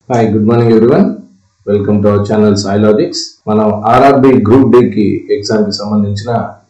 hi good morning everyone welcome to our channel సైలాజిక్స్ మనం RRB group D కి exam కి సంబంధించిన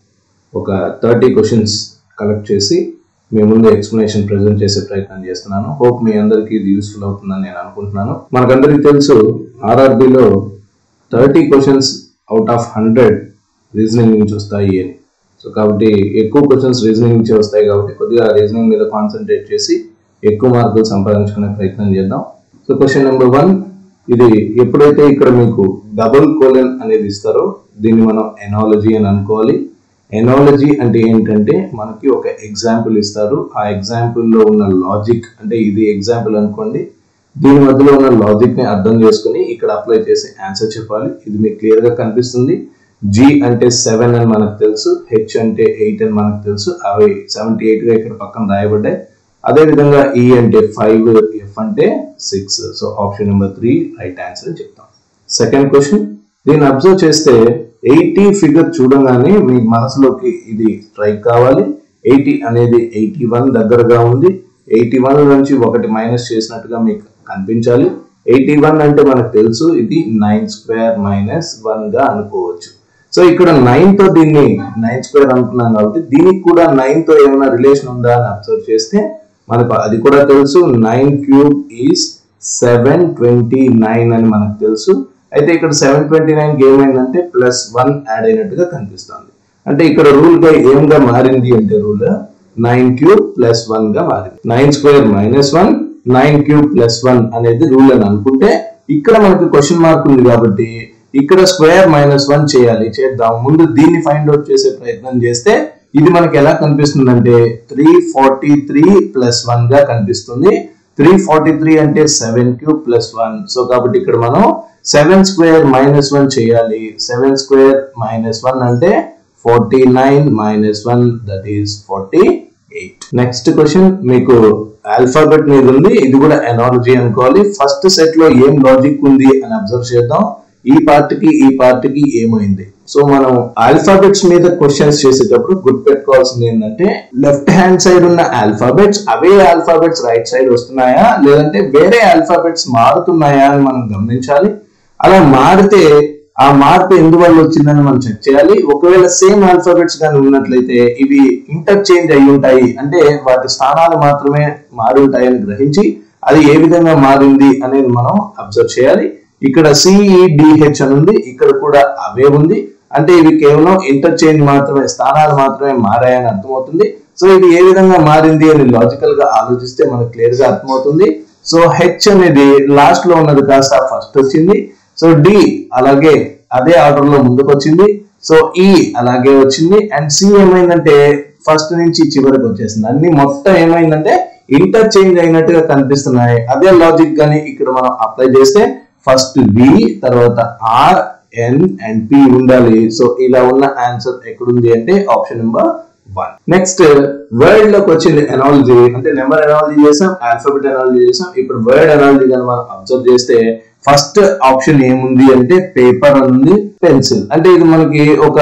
ఒక థర్టీ క్వశ్చన్స్ కలెక్ట్ చేసి మీ ముందు ఎక్స్ప్లెనేషన్ ప్రెజెంట్ చేసే ప్రయత్నం చేస్తున్నాను హోప్ మీ అందరికీ ఇది యూస్ఫుల్ అవుతుందని నేను అనుకుంటున్నాను మనకందరికీ తెలుసు ఆర్ఆర్బిలో thirty questions out of hundred reasoning నుంచి వస్తాయి అని సో కాబట్టి ఎక్కువ క్వశ్చన్స్ రీజనింగ్ నుంచి వస్తాయి కాబట్టి కొద్దిగా రీజనింగ్ మీద కాన్సన్ట్రేట్ చేసి ఎక్కువ మార్కులు సంపాదించుకునే ప్రయత్నం చేద్దాం సో క్వశ్చన్ నెంబర్ వన్ ఇది ఎప్పుడైతే ఇక్కడ మీకు డబుల్ కోలన్ అనేది ఇస్తారో దీన్ని మనం ఎనాలజీ అని అనుకోవాలి ఎనాలజీ అంటే ఏంటంటే మనకి ఒక ఎగ్జాంపుల్ ఇస్తారు ఆ example లో ఉన్న లాజిక్ అంటే ఇది ఎగ్జాంపుల్ అనుకోండి దీని మధ్యలో ఉన్న లాజిక్ ని అర్థం చేసుకుని ఇక్కడ అప్లై చేసి ఆన్సర్ చెప్పాలి ఇది మీకు క్లియర్ గా కనిపిస్తుంది జి అంటే సెవెన్ అని మనకు తెలుసు హెచ్ అంటే ఎయిట్ అని మనకు తెలుసు అవి సెవెంటీ ఎయిట్ గా ఇక్కడ పక్కన రాయబడ్డాయి అదే విధంగా ఈ అంటే ఫైవ్ ఎఫ్ అంటే six so option number three right answer అని చెప్తాం సెకండ్ క్వశ్చన్ దీన్ని అబ్జర్వ్ చేస్తే ఎయిటీ ఫిగర్ చూడగానే మీ మనసులోకి ఇది స్ట్రైక్ కావాలి ఎయిటీ అనేది ఎయిటీ వన్ దగ్గరగా ఉంది ఎయిటీ వన్ నుంచి ఒకటి మైనస్ చేసినట్టుగా మీకు కనిపించాలి ఎయిటీ వన్ అంటే మనకు తెలుసు ఇది నైన్ స్క్వేర్ మైనస్ వన్ గా అనుకోవచ్చు సో ఇక్కడ నైన్ తో దీన్ని నైన్ స్క్వేర్ అనుకున్నాం కాబట్టి దీనికి కూడా నైన్ తో ఏమైనా రిలేషన్ ఉందా అని అబ్జర్వ్ చేస్తే మనకు అది కూడా తెలుసు nine cube is seven twenty nine అని మనకు తెలుసు అయితే ఇక్కడ సెవెన్ ట్వంటీ నైన్ ఏమైందంటే ప్లస్ వన్ యాడ్ అయినట్టుగా కనిపిస్తుంది అంటే ఇక్కడ రూల్ గా ఏంగా మారింది అంటే rule nine cube plus one గా మారింది nine square minus one nine cube plus one అనేది రూల్ అని అనుకుంటే ఇక్కడ మనకి క్వశ్చన్ మార్క్ ఉంది కాబట్టి ఇక్కడ స్క్వేర్ మైనస్ వన్ చేయాలి చేద్దాం ముందు దీన్ని ఫైండ్ అవుట్ చేసే ప్రయత్నం చేస్తే ఇది మనకి ఎలా కనిపిస్తుంది అంటే three forty three plus one గా కనిపిస్తుంది త్రీ ఫార్టీ త్రీ అంటే seven cube plus one so కాబట్టి ఇక్కడ మనం సెవెన్ స్క్వేర్ మైనస్ వన్ చేయాలి సెవెన్ స్క్వేర్ మైనస్ వన్ అంటే forty nine minus one that is forty eight next question మీకు alphabet మీద ఉంది ఇది కూడా ఎనాలజీ అనుకోవాలి ఫస్ట్ సెట్ లో ఏం లాజిక్ ఉంది అని అబ్జర్వ్ చేద్దాం ఈ పార్ట్ కి ఈ పార్ట్ కి ఏమైంది సో మనం ఆల్ఫాబెట్స్ మీద క్వశ్చన్స్ చేసేటప్పుడు గుర్తు పెట్టుకోవాల్సింది ఏంటంటే లెఫ్ట్ హ్యాండ్ సైడ్ ఉన్న ఆల్ఫాబెట్స్ అవే ఆల్ఫాబెట్స్ రైట్ సైడ్ వస్తున్నాయా లేదంటే వేరే ఆల్ఫాబెట్స్ మారుతున్నాయా అని మనం గమనించాలి అలా మారితే ఆ మార్పు ఎందువల్ల వచ్చిందని మనం చెక్ చేయాలి ఒకవేళ సేమ్ ఆల్ఫాబెట్స్ కానీ ఉన్నట్లయితే ఇవి ఇంటర్చేంజ్ అయి ఉంటాయి అంటే వాటి స్థానాలు మాత్రమే మారి ఉంటాయని గ్రహించి అది ఏ విధంగా మారింది అనేది మనం అబ్జర్వ్ చేయాలి ఇక్కడ సిఈడిహెచ్ అని ఉంది ఇక్కడ కూడా అవే ఉంది అంటే ఇవి కేవలం ఇంటర్చేంజ్ మాత్రమే స్థానాలు మాత్రమే మారాయని అర్థమవుతుంది సో ఇది ఏ విధంగా మారింది అని లాజికల్ గా ఆలోచిస్తే మనకు క్లియర్ గా అర్థమవుతుంది సో హెచ్ అనేది లాస్ట్ లో ఉన్నది కాస్త ఫస్ట్ వచ్చింది సో డి అలాగే అదే ఆర్డర్ లో ముందుకు వచ్చింది సో ఈ అలాగే వచ్చింది అండ్ సి ఏమైందంటే ఫస్ట్ నుంచి చివరికి వచ్చేసింది అన్ని మొత్తం ఏమైందంటే ఇంటర్చేంజ్ అయినట్టుగా కనిపిస్తున్నాయి అదే లాజిక్ గాని ఇక్కడ మనం అప్లై చేస్తే ఫస్ట్ వి తర్వాత ఆర్ ఎన్ అండ్ పి ఉండాలి సో ఇలా ఉన్న ఆన్సర్ ఎక్కడుంది అంటే option number one next word లోకి వచ్చింది ఎనాలజీ అంటే నెంబర్ ఎనాలజీ చేసాం ఆల్ఫాబెట్ ఎనాలజీ చేసాం ఇప్పుడు వర్డ్ ఎనాలజీ కానీ మనం అబ్జర్వ్ చేస్తే ఫస్ట్ ఆప్షన్ ఏముంది అంటే పేపర్ అని ఉంది పెన్సిల్ అంటే ఇది మనకి ఒక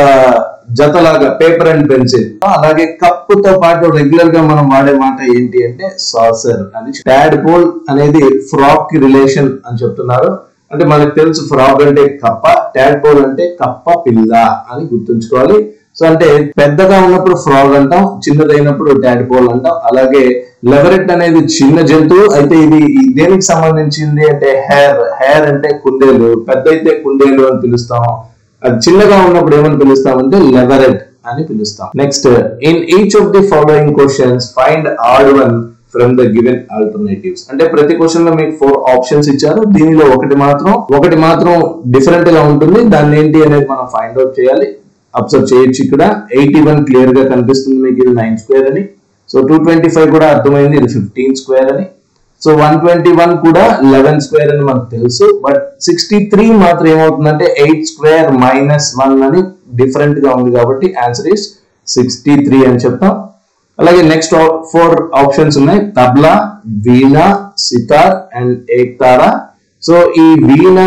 జతలాగా పేపర్ అండ్ పెన్సిల్ అలాగే కప్పు తో పాటు రెగ్యులర్ గా మనం వాడే మాట ఏంటి అంటే సాసర్ అని టాడ్ పోల్ అనేది ఫ్రాక్ కి రిలేషన్ అని చెప్తున్నారు అంటే మనకు తెలుసు ఫ్రాక్ అంటే కప్ప టాడ్ పోల్ అంటే కప్ప పిల్ల అని గుర్తుంచుకోవాలి సో అంటే పెద్దగా ఉన్నప్పుడు ఫ్రాగ్ అంటాం చిన్నదైనప్పుడు టాడ్పోల్ అంటాం అలాగే లెవరెట్ అనేది చిన్న జంతువు అయితే ఇది ఈ దేనికి సంబంధించింది అంటే హెయిర్ హెయిర్ అంటే కుందేలు పెద్ద అయితే కుందేలు అని పిలుస్తాం అది చిన్నగా ఉన్నప్పుడు ఏమని పిలుస్తాం అంటే లెవరెట్ అని పిలుస్తాం next in each of the following questions find odd one from the given alternatives అంటే ప్రతి క్వశ్చన్ లో మీకు ఫోర్ ఆప్షన్స్ ఇచ్చారు దీనిలో ఒకటి మాత్రం ఒకటి మాత్రం డిఫరెంట్ గా ఉంటుంది దాన్ని ఏంటి అనేది మనం ఫైండ్ అవుట్ చేయాలి అబ్జర్వ్ చేయొచ్చు ఇక్కడ ఎయిటీ వన్ క్లియర్ గా కనిపిస్తుంది మీకు ఇది నైన్ స్క్వేర్ అని సో టూ ట్వంటీ ఫైవ్ కూడా అర్థమైంది ఇది ఫిఫ్టీన్ స్క్వేర్ అని సో వన్ ట్వంటీ వన్ కూడా లెవెన్ స్క్వేర్ అని మనకు తెలుసు బట్ సిక్స్టీ త్రీ మాత్రం ఏమవుతుందంటే ఎయిట్ స్క్వేర్ మైనస్ వన్ అని డిఫరెంట్ గా ఉంది కాబట్టి ఆన్సర్ ఇస్ సిక్స్టీ త్రీ అని చెప్తాం అలాగే నెక్స్ట్ ఫోర్ ఆప్షన్స్ ఉన్నాయి తబ్లా వీణా సితార్ అండ్ ఏక్తారా సో ఈ వీణా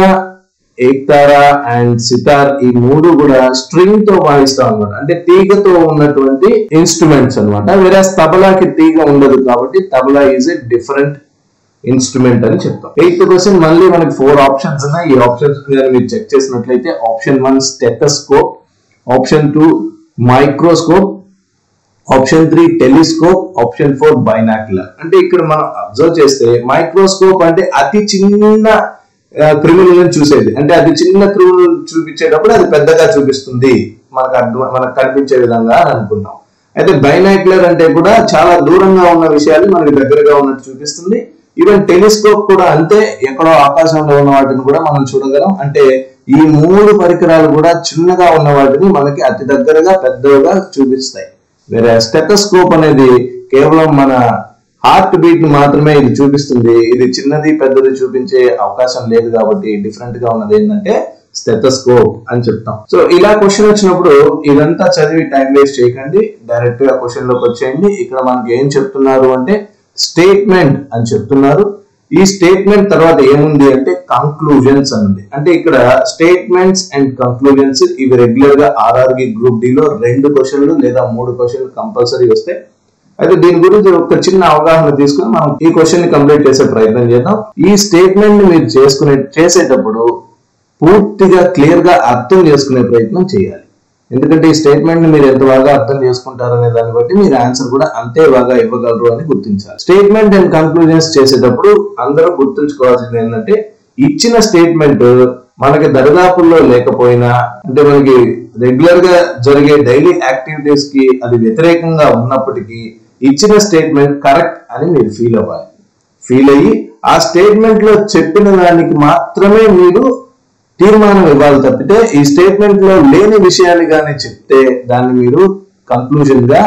ఏక్తారా అండ్ సితార్ ఈ మూడు కూడా స్ట్రింగ్ తో వాయిస్తాం అనమాట అంటే తీగతో ఉన్నటువంటి ఇన్స్ట్రుమెంట్స్ అనమాట వేరే తబలాకి తీగ ఉండదు కాబట్టి tabla is a different instrument అని చెప్తాం ఎయిత్ క్వశ్చన్ మళ్ళీ మనకి ఫోర్ ఆప్షన్స్ ఉన్నాయి ఈ ఆప్షన్స్ మీరు చెక్ చేసినట్లయితే option one stethoscope option two microscope option three telescope option four binocular అంటే ఇక్కడ మనం అబ్జర్వ్ చేస్తే మైక్రోస్కోప్ అంటే అతి చిన్న క్రిమినల్ చూసేది అంటే అది చిన్న క్రిమినల్ చూపించేటప్పుడు అది పెద్దగా చూపిస్తుంది మనకు అర్థం మనకు కనిపించే విధంగా అని అనుకుంటాం అయితే బైనాక్యులర్ అంటే కూడా చాలా దూరంగా ఉన్న విషయాలు మనకి దగ్గరగా ఉన్నట్టు చూపిస్తుంది ఈవెన్ టెలిస్కోప్ కూడా అంతే ఎక్కడో ఆకాశంలో ఉన్న వాటిని కూడా మనం చూడగలం అంటే ఈ మూడు పరికరాలు కూడా చిన్నగా ఉన్న వాటిని మనకి అతి దగ్గరగా పెద్దగా చూపిస్తాయి వేరే స్టెటస్కోప్ అనేది కేవలం మన హార్ట్ బీట్ ని మాత్రమే ఇది చూపిస్తుంది ఇది చిన్నది పెద్దది చూపించే అవకాశం లేదు కాబట్టి డిఫరెంట్ గా ఉన్నది ఏంటంటే స్టెటస్కోప్ అని చెప్తాం సో ఇలా క్వశ్చన్ వచ్చినప్పుడు ఇదంతా చదివి టైం వేస్ట్ చేయకండి డైరెక్ట్ గా క్వశ్చన్ లోకి వచ్చేయండి ఇక్కడ మనకి ఏం చెప్తున్నారు అంటే స్టేట్మెంట్ అని చెప్తున్నారు ఈ స్టేట్మెంట్ తర్వాత ఏముంది అంటే కంక్లూజన్స్ అని ఉంది అంటే ఇక్కడ స్టేట్మెంట్స్ అండ్ కంక్లూజన్స్ ఇవి రెగ్యులర్ గా ఆర్ఆర్బి గ్రూప్ డి లో రెండు క్వశ్చన్లు లేదా మూడు క్వశ్చన్లు కంపల్సరీ వస్తాయి అయితే దీని గురించి ఒక చిన్న అవగాహన తీసుకుని మనం ఈ క్వశ్చన్ ని కంప్లీట్ చేసే ప్రయత్నం చేద్దాం ఈ స్టేట్మెంట్ ని మీరు చేసుకునే చేసేటప్పుడు పూర్తిగా క్లియర్ గా అర్థం చేసుకునే ప్రయత్నం చేయాలి ఎందుకంటే ఈ స్టేట్మెంట్ ని మీరు ఎంత బాగా అర్థం చేసుకుంటారనే దాన్ని బట్టి మీరు ఆన్సర్ కూడా అంతే బాగా ఇవ్వగలరు అని గుర్తించాలి స్టేట్మెంట్ అండ్ కన్క్లూజన్స్ చేసేటప్పుడు అందరూ గుర్తుంచుకోవాల్సింది ఏంటంటే ఇచ్చిన స్టేట్మెంట్ మనకి దరిదాపుల్లో లేకపోయినా అంటే మనకి రెగ్యులర్ గా జరిగే డైలీ యాక్టివిటీస్ కి అది వ్యతిరేకంగా ఉన్నప్పటికీ ఇచ్చిన స్టేట్మెంట్ కరెక్ట్ అని మీరు ఫీల్ అవ్వాలి ఫీల్ అయ్యి ఆ స్టేట్మెంట్ లో చెప్పిన దానికి మాత్రమే మీరు తీర్మానం ఇవ్వాలి తప్పితే ఈ స్టేట్మెంట్ లో లేని విషయాన్ని కానీ చెప్తే దాన్ని మీరు కంక్లూజన్ గా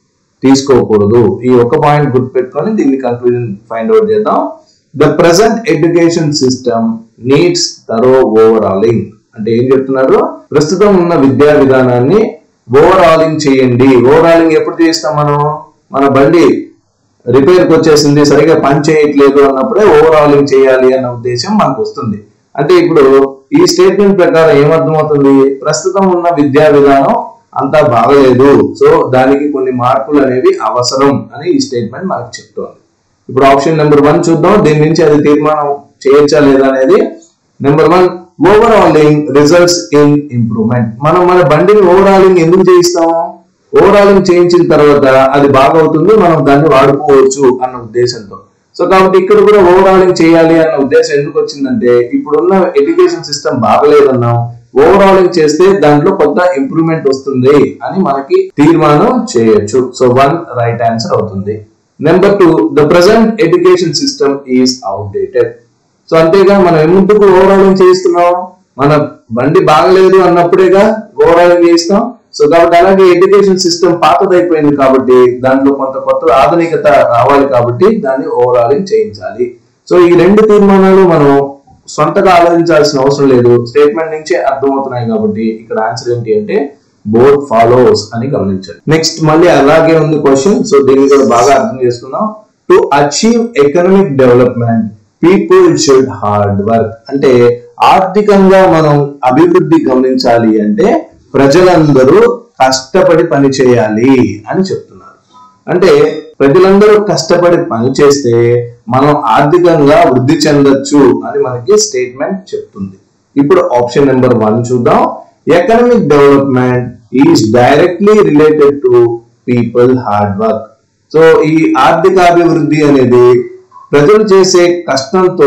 తీసుకోకూడదు ఈ ఒక పాయింట్ గుర్తుపెట్టుకొని దీన్ని కంక్లూజన్ ఫైండ్ అవుట్ చేద్దాం the present education system needs thorough overhauling అంటే ఏం చెప్తున్నారు ప్రస్తుతం ఉన్న విద్యా విధానాన్ని ఓవరాలింగ్ చేయండి ఓవరాలింగ్ ఎప్పుడు చేస్తాం మనం మన బండి రిపేర్ కి వచ్చేసింది సరిగా పని చేయట్లేదు అన్నప్పుడే ఓవరాలింగ్ చేయాలి అన్న ఉద్దేశం మనకు వస్తుంది అంటే ఇప్పుడు ఈ స్టేట్మెంట్ ప్రకారం ఏమర్థమవుతుంది ప్రస్తుతం ఉన్న విద్యా విధానం అంతా బాగలేదు సో దానికి కొన్ని మార్పులు అనేవి అవసరం అని ఈ స్టేట్మెంట్ మనకు చెప్తోంది ఇప్పుడు ఆప్షన్ నెంబర్ వన్ చూద్దాం దీని నుంచి అది తీర్మానం చేయొచ్చా లేదా అనేది number one overhauling results in improvement మనం మన బండిని ఓవరాలింగ్ ఎందుకు చేయిస్తాము ఓవరాలింగ్ చేయించిన తర్వాత అది బాగవుతుంది మనం దాన్ని వాడుకోవచ్చు అన్న ఉద్దేశంతో సో కాబట్టి ఇక్కడ కూడా ఓవరాలింగ్ చేయాలి అన్న ఉద్దేశం ఎందుకు వచ్చిందంటే ఇప్పుడున్న ఎడ్యుకేషన్ సిస్టమ్ బాగలేదన్నాం ఓవరాలింగ్ చేస్తే దాంట్లో కొత్త ఇంప్రూవ్మెంట్ వస్తుంది అని మనకి తీర్మానం చేయొచ్చు సో వన్ రైట్ ఆన్సర్ అవుతుంది number two the present education system is outdated so అంతేగా మనం ఎందుకు ఓవరాలింగ్ చేయిస్తున్నాం మన బండి బాగలేదు అన్నప్పుడేగా ఓవరాలింగ్ చేయిస్తాం సో కాబట్టి అలాగే ఎడ్యుకేషన్ సిస్టమ్ పాతదైపోయింది కాబట్టి దాంట్లో కొంత కొత్త ఆధునికత రావాలి కాబట్టి దాన్ని ఓవరాలింగ్ చేయించాలి సో ఈ రెండు తీర్మానాలు మనం సొంతగా ఆలోచించాల్సిన అవసరం లేదు స్టేట్మెంట్ నుంచే అర్థమవుతున్నాయి కాబట్టి ఇక్కడ ఆన్సర్ ఏంటి అంటే బోర్డ్ ఫాలోస్ అని గమనించండి నెక్స్ట్ మళ్ళీ అలాగే ఉంది క్వశ్చన్ సో దీన్ని కూడా బాగా అర్థం చేసుకుందాం to achieve economic development people should hard work అంటే ఆర్థికంగా మనం అభివృద్ధి గమనించాలి అంటే ప్రజలందరూ కష్టపడి పని చేయాలి అని చెప్తున్నారు అంటే ప్రజలందరూ కష్టపడి పని చేస్తే మనం ఆర్థికంగా వృద్ధి చెందొచ్చు అని మనకి స్టేట్మెంట్ చెప్తుంది ఇప్పుడు ఆప్షన్ నెంబర్ వన్ చూద్దాం economic development is directly related to people hard work so ఈ ఆర్థికాభివృద్ధి అనేది ప్రజలు చేసే కష్టంతో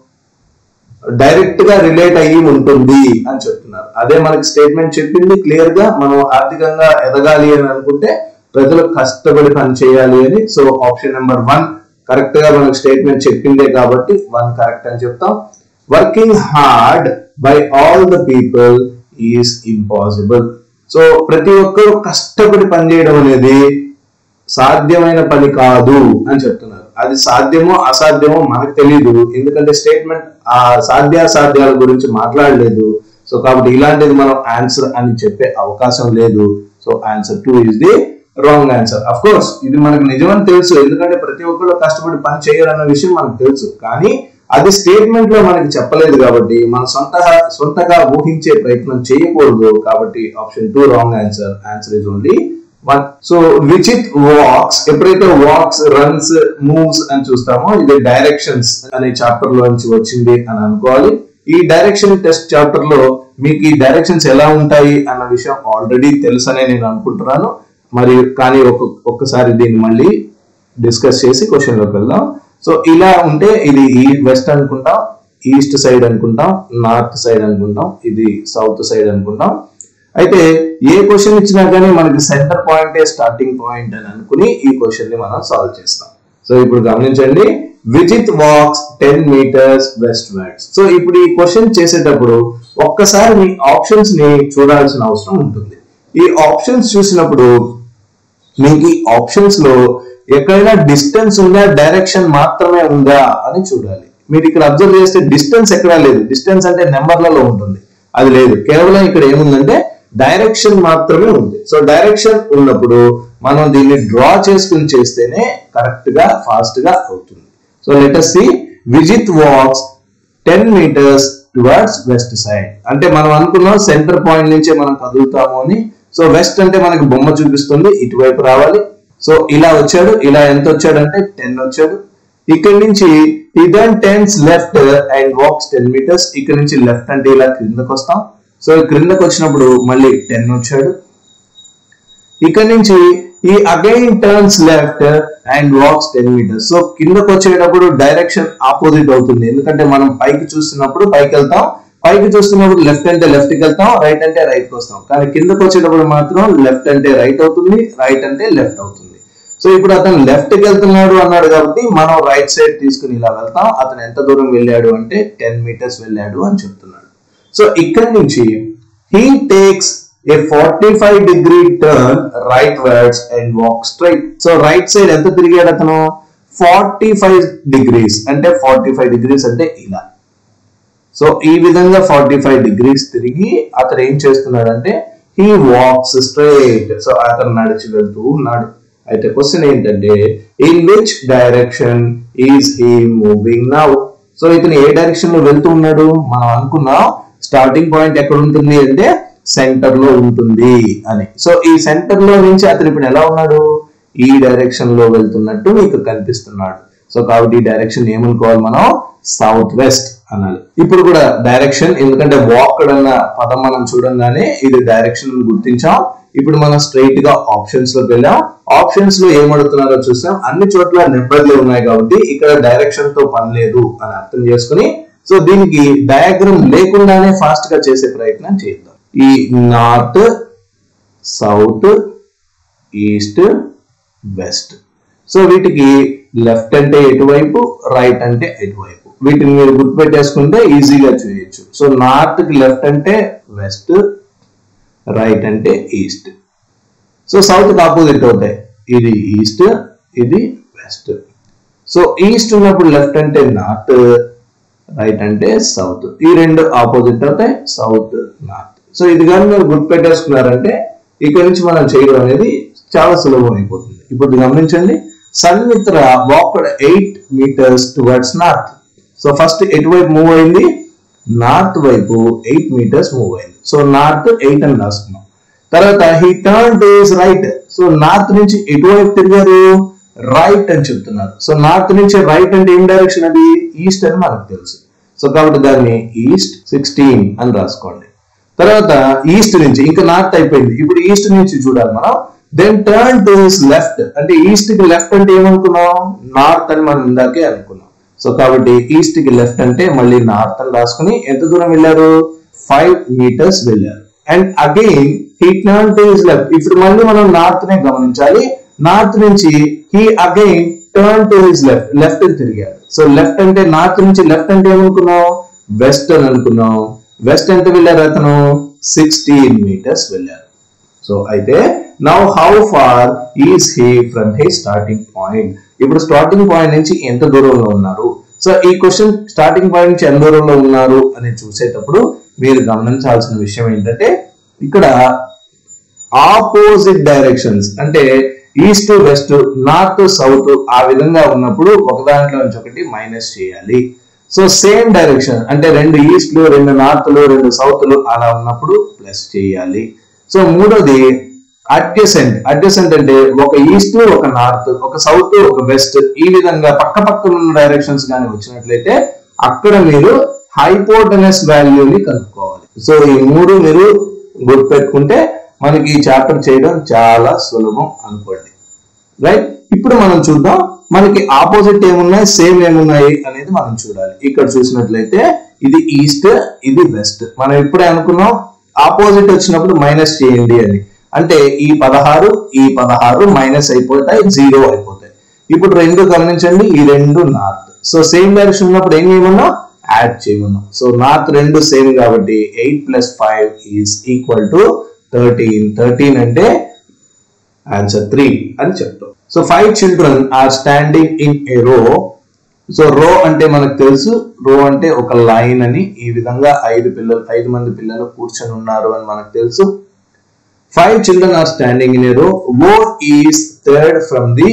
డైరెక్ట్ గా రిలేట్ అయ్యి ఉంటుంది అని చెప్తున్నారు అదే మనకి స్టేట్మెంట్ చెప్పింది క్లియర్ గా మనం ఆర్థికంగా ఎదగాలి అని అనుకుంటే ప్రజలు కష్టపడి పని చేయాలి అని so option number one correct గా మనకు స్టేట్మెంట్ చెప్పిందే కాబట్టి వన్ కరెక్ట్ అని చెప్తాం working hard by all the people is impossible so ప్రతి ఒక్కరూ కష్టపడి పనిచేయడం అనేది సాధ్యమైన పని కాదు అని చెప్తున్నారు అది సాధ్యమో అసాధ్యమో మనకు తెలియదు ఎందుకంటే స్టేట్మెంట్ ఆ సాధ్యాసాధ్యాల గురించి మాట్లాడలేదు సో కాబట్టి ఇలాంటిది మనం ఆన్సర్ అని చెప్పే అవకాశం లేదు so answer two is the wrong answer of course ఇది మనకు నిజమని తెలుసు ఎందుకంటే ప్రతి ఒక్కరు కష్టపడి పని చేయరన్న విషయం మనకు తెలుసు కానీ అది స్టేట్మెంట్ లో మనకి చెప్పలేదు కాబట్టి మన సొంత సొంతగా ఊహించే ప్రయత్నం చేయకూడదు కాబట్టి option two wrong answer answer is only one so Vichit walks ఎప్పుడైతే వాక్స్ రన్స్ మూవ్స్ అని చూస్తామో ఇది డైరెక్షన్స్ అనే చాప్టర్ లోంచి వచ్చింది అని అనుకోవాలి ఈ డైరెక్షన్ టెస్ట్ చాప్టర్ లో మీకు ఈ డైరెక్షన్స్ ఎలా ఉంటాయి అన్న విషయం ఆల్రెడీ తెలుసనే నేను అనుకుంటున్నాను మరి కానీ ఒక ఒక్కసారి దీన్ని మళ్ళీ డిస్కస్ చేసి క్వశ్చన్ లోకి వెళ్దాం సో ఇలా ఉంటే ఇది ఈ వెస్ట్ అనుకుంటాం ఈస్ట్ సైడ్ అనుకుంటాం నార్త్ సైడ్ అనుకుంటాం ఇది సౌత్ సైడ్ అనుకుంటాం అయితే ఏ క్వశ్చన్ ఇచ్చినా కానీ మనకి సెంటర్ పాయింటే స్టార్టింగ్ పాయింట్ అని అనుకుని ఈ క్వశ్చన్ ని మనం సాల్వ్ చేస్తాం సో ఇప్పుడు గమనించండి Vijit walks ten metres westwards so ఇప్పుడు ఈ క్వశ్చన్ చేసేటప్పుడు ఒక్కసారి మీ ఆప్షన్స్ ని చూడాల్సిన అవసరం ఉంటుంది ఈ ఆప్షన్స్ చూసినప్పుడు మీకు ఈ ఆప్షన్స్ లో ఎక్కడైనా డిస్టెన్స్ ఉందా డైరెక్షన్ మాత్రమే ఉందా అని చూడాలి మీరు ఇక్కడ అబ్జర్వ్ చేస్తే డిస్టెన్స్ ఎక్కడా లేదు డిస్టెన్స్ అంటే నెంబర్లలో ఉంటుంది అది లేదు కేవలం ఇక్కడ ఏముందంటే డైరెక్షన్ మాత్రమే ఉంది సో డైరెక్షన్ ఉన్నప్పుడు మనం దీన్ని డ్రా చేసుకుని చేస్తేనే కరెక్ట్ గా ఫాస్ట్ గా అవుతుంది so letter C Vijit walks ten metres towards west side అంటే మనం అనుకున్నాం సెంటర్ పాయింట్ నుంచే మనం కదులుతాము అని సో వెస్ట్ అంటే మనకి బొమ్మ చూపిస్తుంది ఇటువైపు రావాలి సో ఇలా వచ్చాడు ఇలా ఎంత వచ్చాడంటే టెన్ వచ్చాడు ఇక్కడ నుంచి ఈ then turns left and walks ten metres ఇక్కడ నుంచి లెఫ్ట్ అంటే ఇలా క్రిందకు వస్తాం సో క్రిందకు వచ్చినప్పుడు మళ్ళీ టెన్ వచ్చాడు ఇక్కడ నుంచి ఈ again turns left and walks ten metres so కిందకు వచ్చేటప్పుడు డైరెక్షన్ ఆపోజిట్ అవుతుంది ఎందుకంటే మనం పైకి చూస్తున్నప్పుడు పైకి వెళ్తాం పైకి చూస్తున్నప్పుడు లెఫ్ట్ అంటే లెఫ్ట్ కి వెళ్తాం రైట్ అంటే రైట్ కి వస్తాం కానీ కిందకు వచ్చేటప్పుడు మాత్రం లెఫ్ట్ అంటే రైట్ అవుతుంది రైట్ అంటే లెఫ్ట్ అవుతుంది సో ఇప్పుడు అతను లెఫ్ట్ కి వెళ్తున్నాడు అన్నాడు కాబట్టి మనం రైట్ సైడ్ తీసుకుని ఇలా వెళ్తాం అతను ఎంత దూరం వెళ్ళాడు అంటే టెన్ మీటర్స్ వెళ్ళాడు అని చెప్తున్నాడు సో ఇక్కడి నుంచి he takes a forty five degree turn rightwards and walk straight so right side ఎంత తిరిగాడు అతను ఫార్టీ ఫైవ్ డిగ్రీస్ అంటే ఫార్టీ ఫైవ్ డిగ్రీస్ అంటే ఇలా సో ఈ విధంగా ఫార్టీ ఫైవ్ డిగ్రీస్ తిరిగి అతను ఏం చేస్తున్నాడంటే హీ వాక్స్ స్ట్రైట్ సో అతను నడిచి వెళ్తూ ఉన్నాడు అయితే క్వశ్చన్ ఏంటంటే in which direction is he moving now so ఇతను ఏ డైరెక్షన్ లో వెళ్తూ ఉన్నాడు మనం అనుకున్నాం స్టార్టింగ్ పాయింట్ ఎక్కడ ఉంటుంది అంటే సెంటర్ లో ఉంటుంది అని సో ఈ సెంటర్ లో నుంచి అతను ఇప్పుడు ఎలా ఉన్నాడు ఈ డైరెక్షన్ లో వెళ్తున్నట్టు మీకు కనిపిస్తున్నాడు సో కాబట్టి ఈ డైరెక్షన్ ఏమనుకోవాలి మనం సౌత్ వెస్ట్ అనాలి ఇప్పుడు కూడా డైరెక్షన్ ఎందుకంటే వాక్డ్ అన్న పదం మనం చూడంగానే ఇది డైరెక్షన్ గుర్తించాం ఇప్పుడు మనం స్ట్రైట్ గా ఆప్షన్స్ లోకి వెళ్ళాం ఆప్షన్స్ లో ఏం అడుగుతున్నారో చూసాం అన్ని చోట్ల నెంబర్లే ఉన్నాయి కాబట్టి ఇక్కడ డైరెక్షన్ తో పని లేదు అని అర్థం చేసుకుని సో దీనికి డయాగ్రమ్ లేకుండానే ఫాస్ట్ గా చేసే ప్రయత్నం చేద్దాం ఈ north south east west so వీటికి లెఫ్ట్ అంటే ఎటువైపు రైట్ అంటే ఎటువైపు వీటిని మీరు గుర్తుపెట్టేసుకుంటే ఈజీగా చేయొచ్చు సో నార్త్ కి లెఫ్ట్ అంటే వెస్ట్ రైట్ అంటే ఈస్ట్ సో సౌత్ కి ఆపోజిట్ అవుతాయి ఇది ఈస్ట్ ఇది వెస్ట్ సో ఈస్ట్ ఉన్నప్పుడు లెఫ్ట్ అంటే నార్త్ రైట్ అంటే సౌత్ ఈ రెండు ఆపోజిట్ అవుతాయి సౌత్ నార్త్ సో ఇది కానీ మీరు గుర్తుపెట్టేసుకున్నారంటే ఇక్కడ నుంచి మనం చేయడం అనేది చాలా సులభం అయిపోతుంది ఇప్పుడు గమనించండి Sanmitra walked eight metres towards north so first ఎటువైపు మూవ్ అయింది నార్త్ వైపు ఎయిట్ మీటర్స్ మూవ్ అయింది సో నార్త్ ఎయిట్ అని రాసుకున్నాం తర్వాత he turn to his right so north నుంచి ఎటువైపు తిరిగారు రైట్ అని చెప్తున్నారు సో నార్త్ నుంచి రైట్ అంటే ఏం డైరెక్షన్ అది ఈస్ట్ అని మనకు తెలుసు సో కాబట్టి దాన్ని ఈస్ట్ సిక్స్టీన్ అని రాసుకోండి తర్వాత ఈస్ట్ నుంచి ఇంకా నార్త్ అయిపోయింది ఇప్పుడు ఈస్ట్ నుంచి చూడాలి మనం then turn to his left అంటే ఈస్ట్ కి లెఫ్ట్ అంటే ఏమనుకున్నాం నార్త్ అని మనం ఇందాకే అనుకున్నాం సో కాబట్టి ఈస్ట్ కి లెఫ్ట్ అంటే మళ్ళీ నార్త్ అని రాసుకుని ఎంత దూరం వెళ్ళారు ఫైవ్ మీటర్స్ వెళ్ళారు and again he turn to his left ఇప్పుడు మళ్ళీ మనం నార్త్ నే గమనించాలి నార్త్ నుంచి he again turn to his left left తిరిగాడు సో లెఫ్ట్ అంటే నార్త్ నుంచి లెఫ్ట్ అంటే ఏమనుకున్నాం వెస్ట్ అని అనుకున్నాం వెస్ట్ ఎంత వెళ్ళారు అతను సిక్స్టీన్ మీటర్స్ వెళ్ళారు సో అయితే now how far is he from he starting point ఇప్పుడు స్టార్టింగ్ పాయింట్ నుంచి ఎంత దూరంలో ఉన్నారు సో ఈ క్వశ్చన్ స్టార్టింగ్ పాయింట్ నుంచి ఎంత దూరంలో ఉన్నారు అని చూసేటప్పుడు మీరు గమనించాల్సిన విషయం ఏంటంటే ఇక్కడ ఆపోజిట్ డైరెక్షన్స్ అంటే ఈస్ట్ వెస్ట్ నార్త్ సౌత్ ఆ విధంగా ఉన్నప్పుడు ఒక దాంట్లో నుంచి ఒకటి మైనస్ చేయాలి సో సేమ్ డైరెక్షన్ అంటే రెండు ఈస్ట్లు రెండు నార్త్లు రెండు సౌత్లు అలా ఉన్నప్పుడు ప్లస్ చేయాలి సో మూడోది అడ్జసెంట్ అడ్జసెంట్ అంటే ఒక ఈస్ట్ ఒక నార్త్ ఒక సౌత్ ఒక వెస్ట్ ఈ విధంగా పక్క పక్కన ఉన్న డైరెక్షన్స్ కానీ వచ్చినట్లయితే అక్కడ మీరు హైపోటనస్ వాల్యూని కనుక్కోవాలి సో ఈ మూడు మీరు గుర్తుపెట్టుకుంటే మనకి ఈ చాప్టర్ చేయడం చాలా సులభం అనుకోండి రైట్ ఇప్పుడు మనం చూద్దాం మనకి ఆపోజిట్ ఏమున్నాయి సేమ్ ఏమున్నాయి అనేది మనం చూడాలి ఇక్కడ చూసినట్లయితే ఇది ఈస్ట్ ఇది వెస్ట్ మనం ఇప్పుడే అనుకున్నాం ఆపోజిట్ వచ్చినప్పుడు మైనస్ చేయండి అని అంటే ఈ పదహారు ఈ పదహారు మైనస్ అయిపోతాయి జీరో అయిపోతాయి ఇప్పుడు రెండు గమనించండి ఈ రెండు నార్త్ సో సేమ్ డైరెక్షన్ ఉన్నప్పుడు ఏం చేయమన్నా యాడ్ చేయమన్నాం సో నార్త్ రెండు సేమ్ కాబట్టి eight plus five is equal to thirteen thirteen అంటే ఆన్సర్ త్రీ అని చెప్తాం so five children are standing in a row so రో అంటే మనకు తెలుసు రో అంటే ఒక లైన్ అని ఈ విధంగా ఐదు పిల్లలు ఐదు మంది పిల్లలు కూర్చొని ఉన్నారు అని మనకు తెలుసు five children are standing in a row O is third from the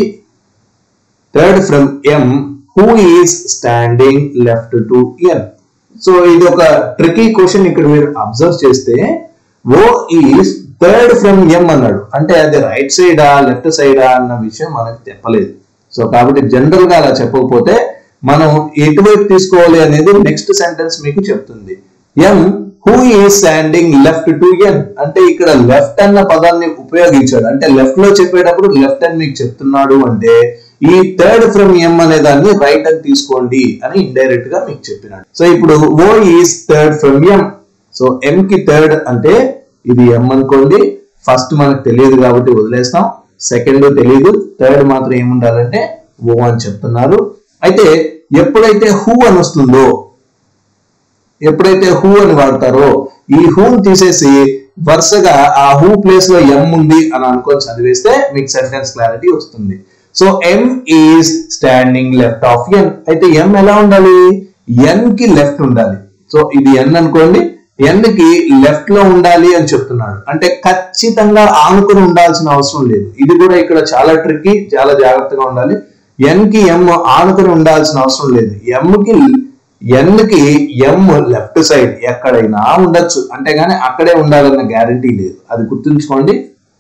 third from M who is standing left to N so ఇది ఒక ట్రికీ క్వశ్చన్ ఇక్కడ మీరు అబ్జర్వ్ చేస్తే O is third from M అన్నాడు అంటే అది రైట్ సైడా left సైడా అన్న విషయం మనకు చెప్పలేదు సో కాబట్టి జనరల్ గా అలా చెప్పకపోతే మనం ఎటువైపు తీసుకోవాలి అనేది నెక్స్ట్ సెంటెన్స్ మీకు చెప్తుంది M who is standing left to N అంటే ఇక్కడ లెఫ్ట్ అన్న పదాన్ని ఉపయోగించాడు అంటే లెఫ్ట్ లో చెప్పేటప్పుడు లెఫ్ట్ అని మీకు చెప్తున్నాడు అంటే ఈ థర్డ్ ఫ్రమ్ ఎం అనే దాన్ని రైట్ అని తీసుకోండి అని ఇండైరెక్ట్ గా మీకు చెప్పినాడు సో ఇప్పుడు O is third from M so M కి థర్డ్ అంటే ఇది ఎం అనుకోండి ఫస్ట్ మనకు తెలియదు కాబట్టి వదిలేస్తాం సెకండ్ తెలియదు థర్డ్ మాత్రం ఏముండాలంటే ఓ అని చెప్తున్నారు అయితే ఎప్పుడైతే హూ అని వస్తుందో ఎప్పుడైతే హూ అని వాడతారో ఈ హూని తీసేసి వరుసగా ఆ హూ ప్లేస్ లో ఎం ఉంది అని అనుకొని చదివేస్తే మీకు సెంటెన్స్ క్లారిటీ వస్తుంది so M is standing left of N అయితే ఎం ఎలా ఉండాలి ఎన్ కి లెఫ్ట్ ఉండాలి సో ఇది ఎన్ అనుకోండి ఎన్ కి లెఫ్ట్ లో ఉండాలి అని చెప్తున్నాడు అంటే ఖచ్చితంగా ఆనుకుని ఉండాల్సిన అవసరం లేదు ఇది కూడా ఇక్కడ చాలా ట్రిక్కీ చాలా జాగ్రత్తగా ఉండాలి ఎన్ కి ఎం ఆనుకుని ఉండాల్సిన అవసరం లేదు ఎం కి ఎన్ కి ఎం లెఫ్ట్ సైడ్ ఎక్కడైనా ఉండొచ్చు అంటే గానీ అక్కడే ఉండాలన్న గ్యారంటీ లేదు అది గుర్తుంచుకోండి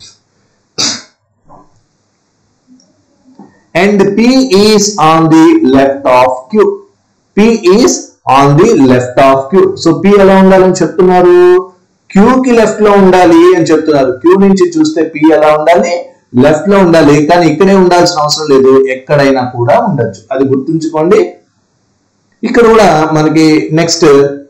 and P is on the left of Q P is on the left of Q so P ఎలా ఉండాలని చెప్తున్నారు క్యూ కి లెఫ్ట్ లో ఉండాలి అని చెప్తున్నారు క్యూ నుంచి చూస్తే పి ఎలా ఉండాలి లెఫ్ట్ లో ఉండాలి కానీ ఇక్కడే ఉండాల్సిన అవసరం లేదు ఎక్కడైనా కూడా ఉండొచ్చు అది గుర్తుంచుకోండి ఇక్కడ కూడా మనకి next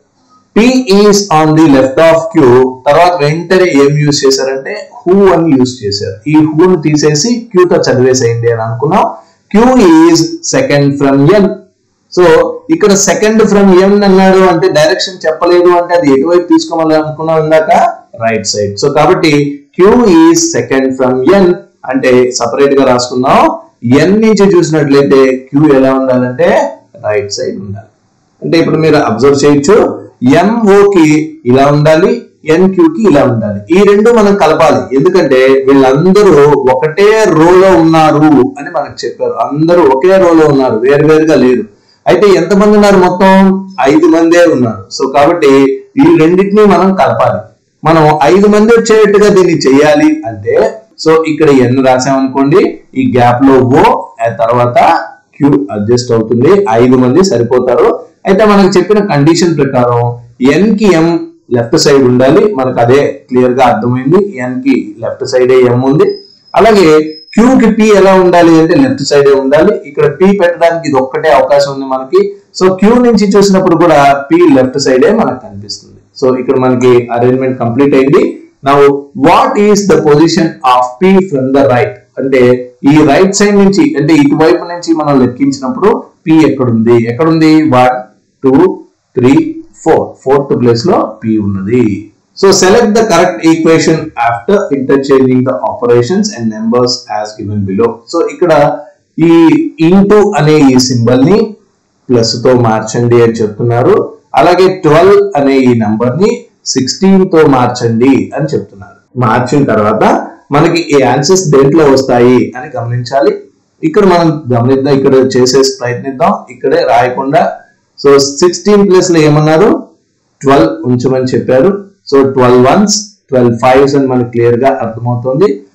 P is on the left of Q తర్వాత వెంటనే ఏం యూజ్ చేశారంటే హూ అని యూజ్ చేశారు ఈ హూని తీసేసి క్యూ తో చదివేసేయండి అని అనుకున్నాం Q is second from N so ఇక్కడ సెకండ్ ఫ్రమ్ ఎన్ అన్నాడు అంటే డైరెక్షన్ చెప్పలేదు అంటే అది ఎటువైపు తీసుకోవాలి అనుకున్నాం ఇందాక రైట్ సైడ్ సో కాబట్టి Q is second from N అంటే సపరేట్ గా రాసుకుందాం ఎన్ నుంచి చూసినట్లయితే క్యూ ఎలా ఉండాలంటే రైట్ సైడ్ ఉండాలి అంటే ఇప్పుడు మీరు అబ్జర్వ్ చేయొచ్చు ఎంఓ కి ఇలా ఉండాలి ఎన్క్యూ కి ఇలా ఉండాలి ఈ రెండు మనం కలపాలి ఎందుకంటే వీళ్ళందరూ ఒకటే రోలో ఉన్నారు అని మనకు చెప్పారు అందరూ ఒకే రోలో ఉన్నారు వేరు వేరుగా లేరు అయితే ఎంతమంది ఉన్నారు మొత్తం ఐదు మందే ఉన్నారు సో కాబట్టి ఈ రెండింటిని మనం కలపాలి మనం ఐదు మంది వచ్చేట్టుగా దీన్ని చేయాలి అంటే సో ఇక్కడ ఎన్ రాసామనుకోండి ఈ గ్యాప్ లో ఓ ఆ తర్వాత క్యూ అడ్జస్ట్ అవుతుంది ఐదు మంది సరిపోతారు అయితే మనకు చెప్పిన కండిషన్ ప్రకారం ఎన్ కి ఎం లెఫ్ట్ సైడ్ ఉండాలి మనకు అదే క్లియర్ గా అర్థమైంది ఎన్ కి లెఫ్ట్ సైడే ఎం ఉంది అలాగే క్యూ కి పి ఎలా ఉండాలి అంటే లెఫ్ట్ సైడే ఉండాలి ఇక్కడ పి పెట్టడానికి ఇది ఒక్కటే అవకాశం ఉంది మనకి సో క్యూ నుంచి చూసినప్పుడు కూడా పి లెఫ్ట్ సైడే మనకు కనిపిస్తుంది సో ఇక్కడ మనకి అరేంజ్మెంట్ కంప్లీట్ అయింది now what is the position of P from the right అంటే ఈ రైట్ సైడ్ నుంచి అంటే ఇటువైపు నుంచి మనం లెక్కించినప్పుడు పి ఎక్కడుంది ఎక్కడుంది one two three four fourth place లో పి ఉన్నది so select the correct equation after interchanging the operations and numbers as given below so ఇక్కడ ఈ ఇంటూ అనే ఈ సింబల్ ని ప్లస్ తో మార్చండి అని చెప్తున్నారు అలాగే ట్వెల్వ్ అనే ఈ నంబర్ ని సిక్స్టీన్ తో మార్చండి అని చెప్తున్నారు మార్చిన తర్వాత మనకి ఈ ఆన్సర్స్ దేంట్లో వస్తాయి అని గమనించాలి ఇక్కడ మనం గమనిద్దాం ఇక్కడ చేసే ప్రయత్నిద్దాం ఇక్కడే రాయకుండా సో సిక్స్టీన్ ప్లస్ లో ఏమన్నారు ట్వెల్వ్ ఉంచమని చెప్పారు so twelve ones twelve fives అని మనకి క్లియర్ గా అర్థమవుతుంది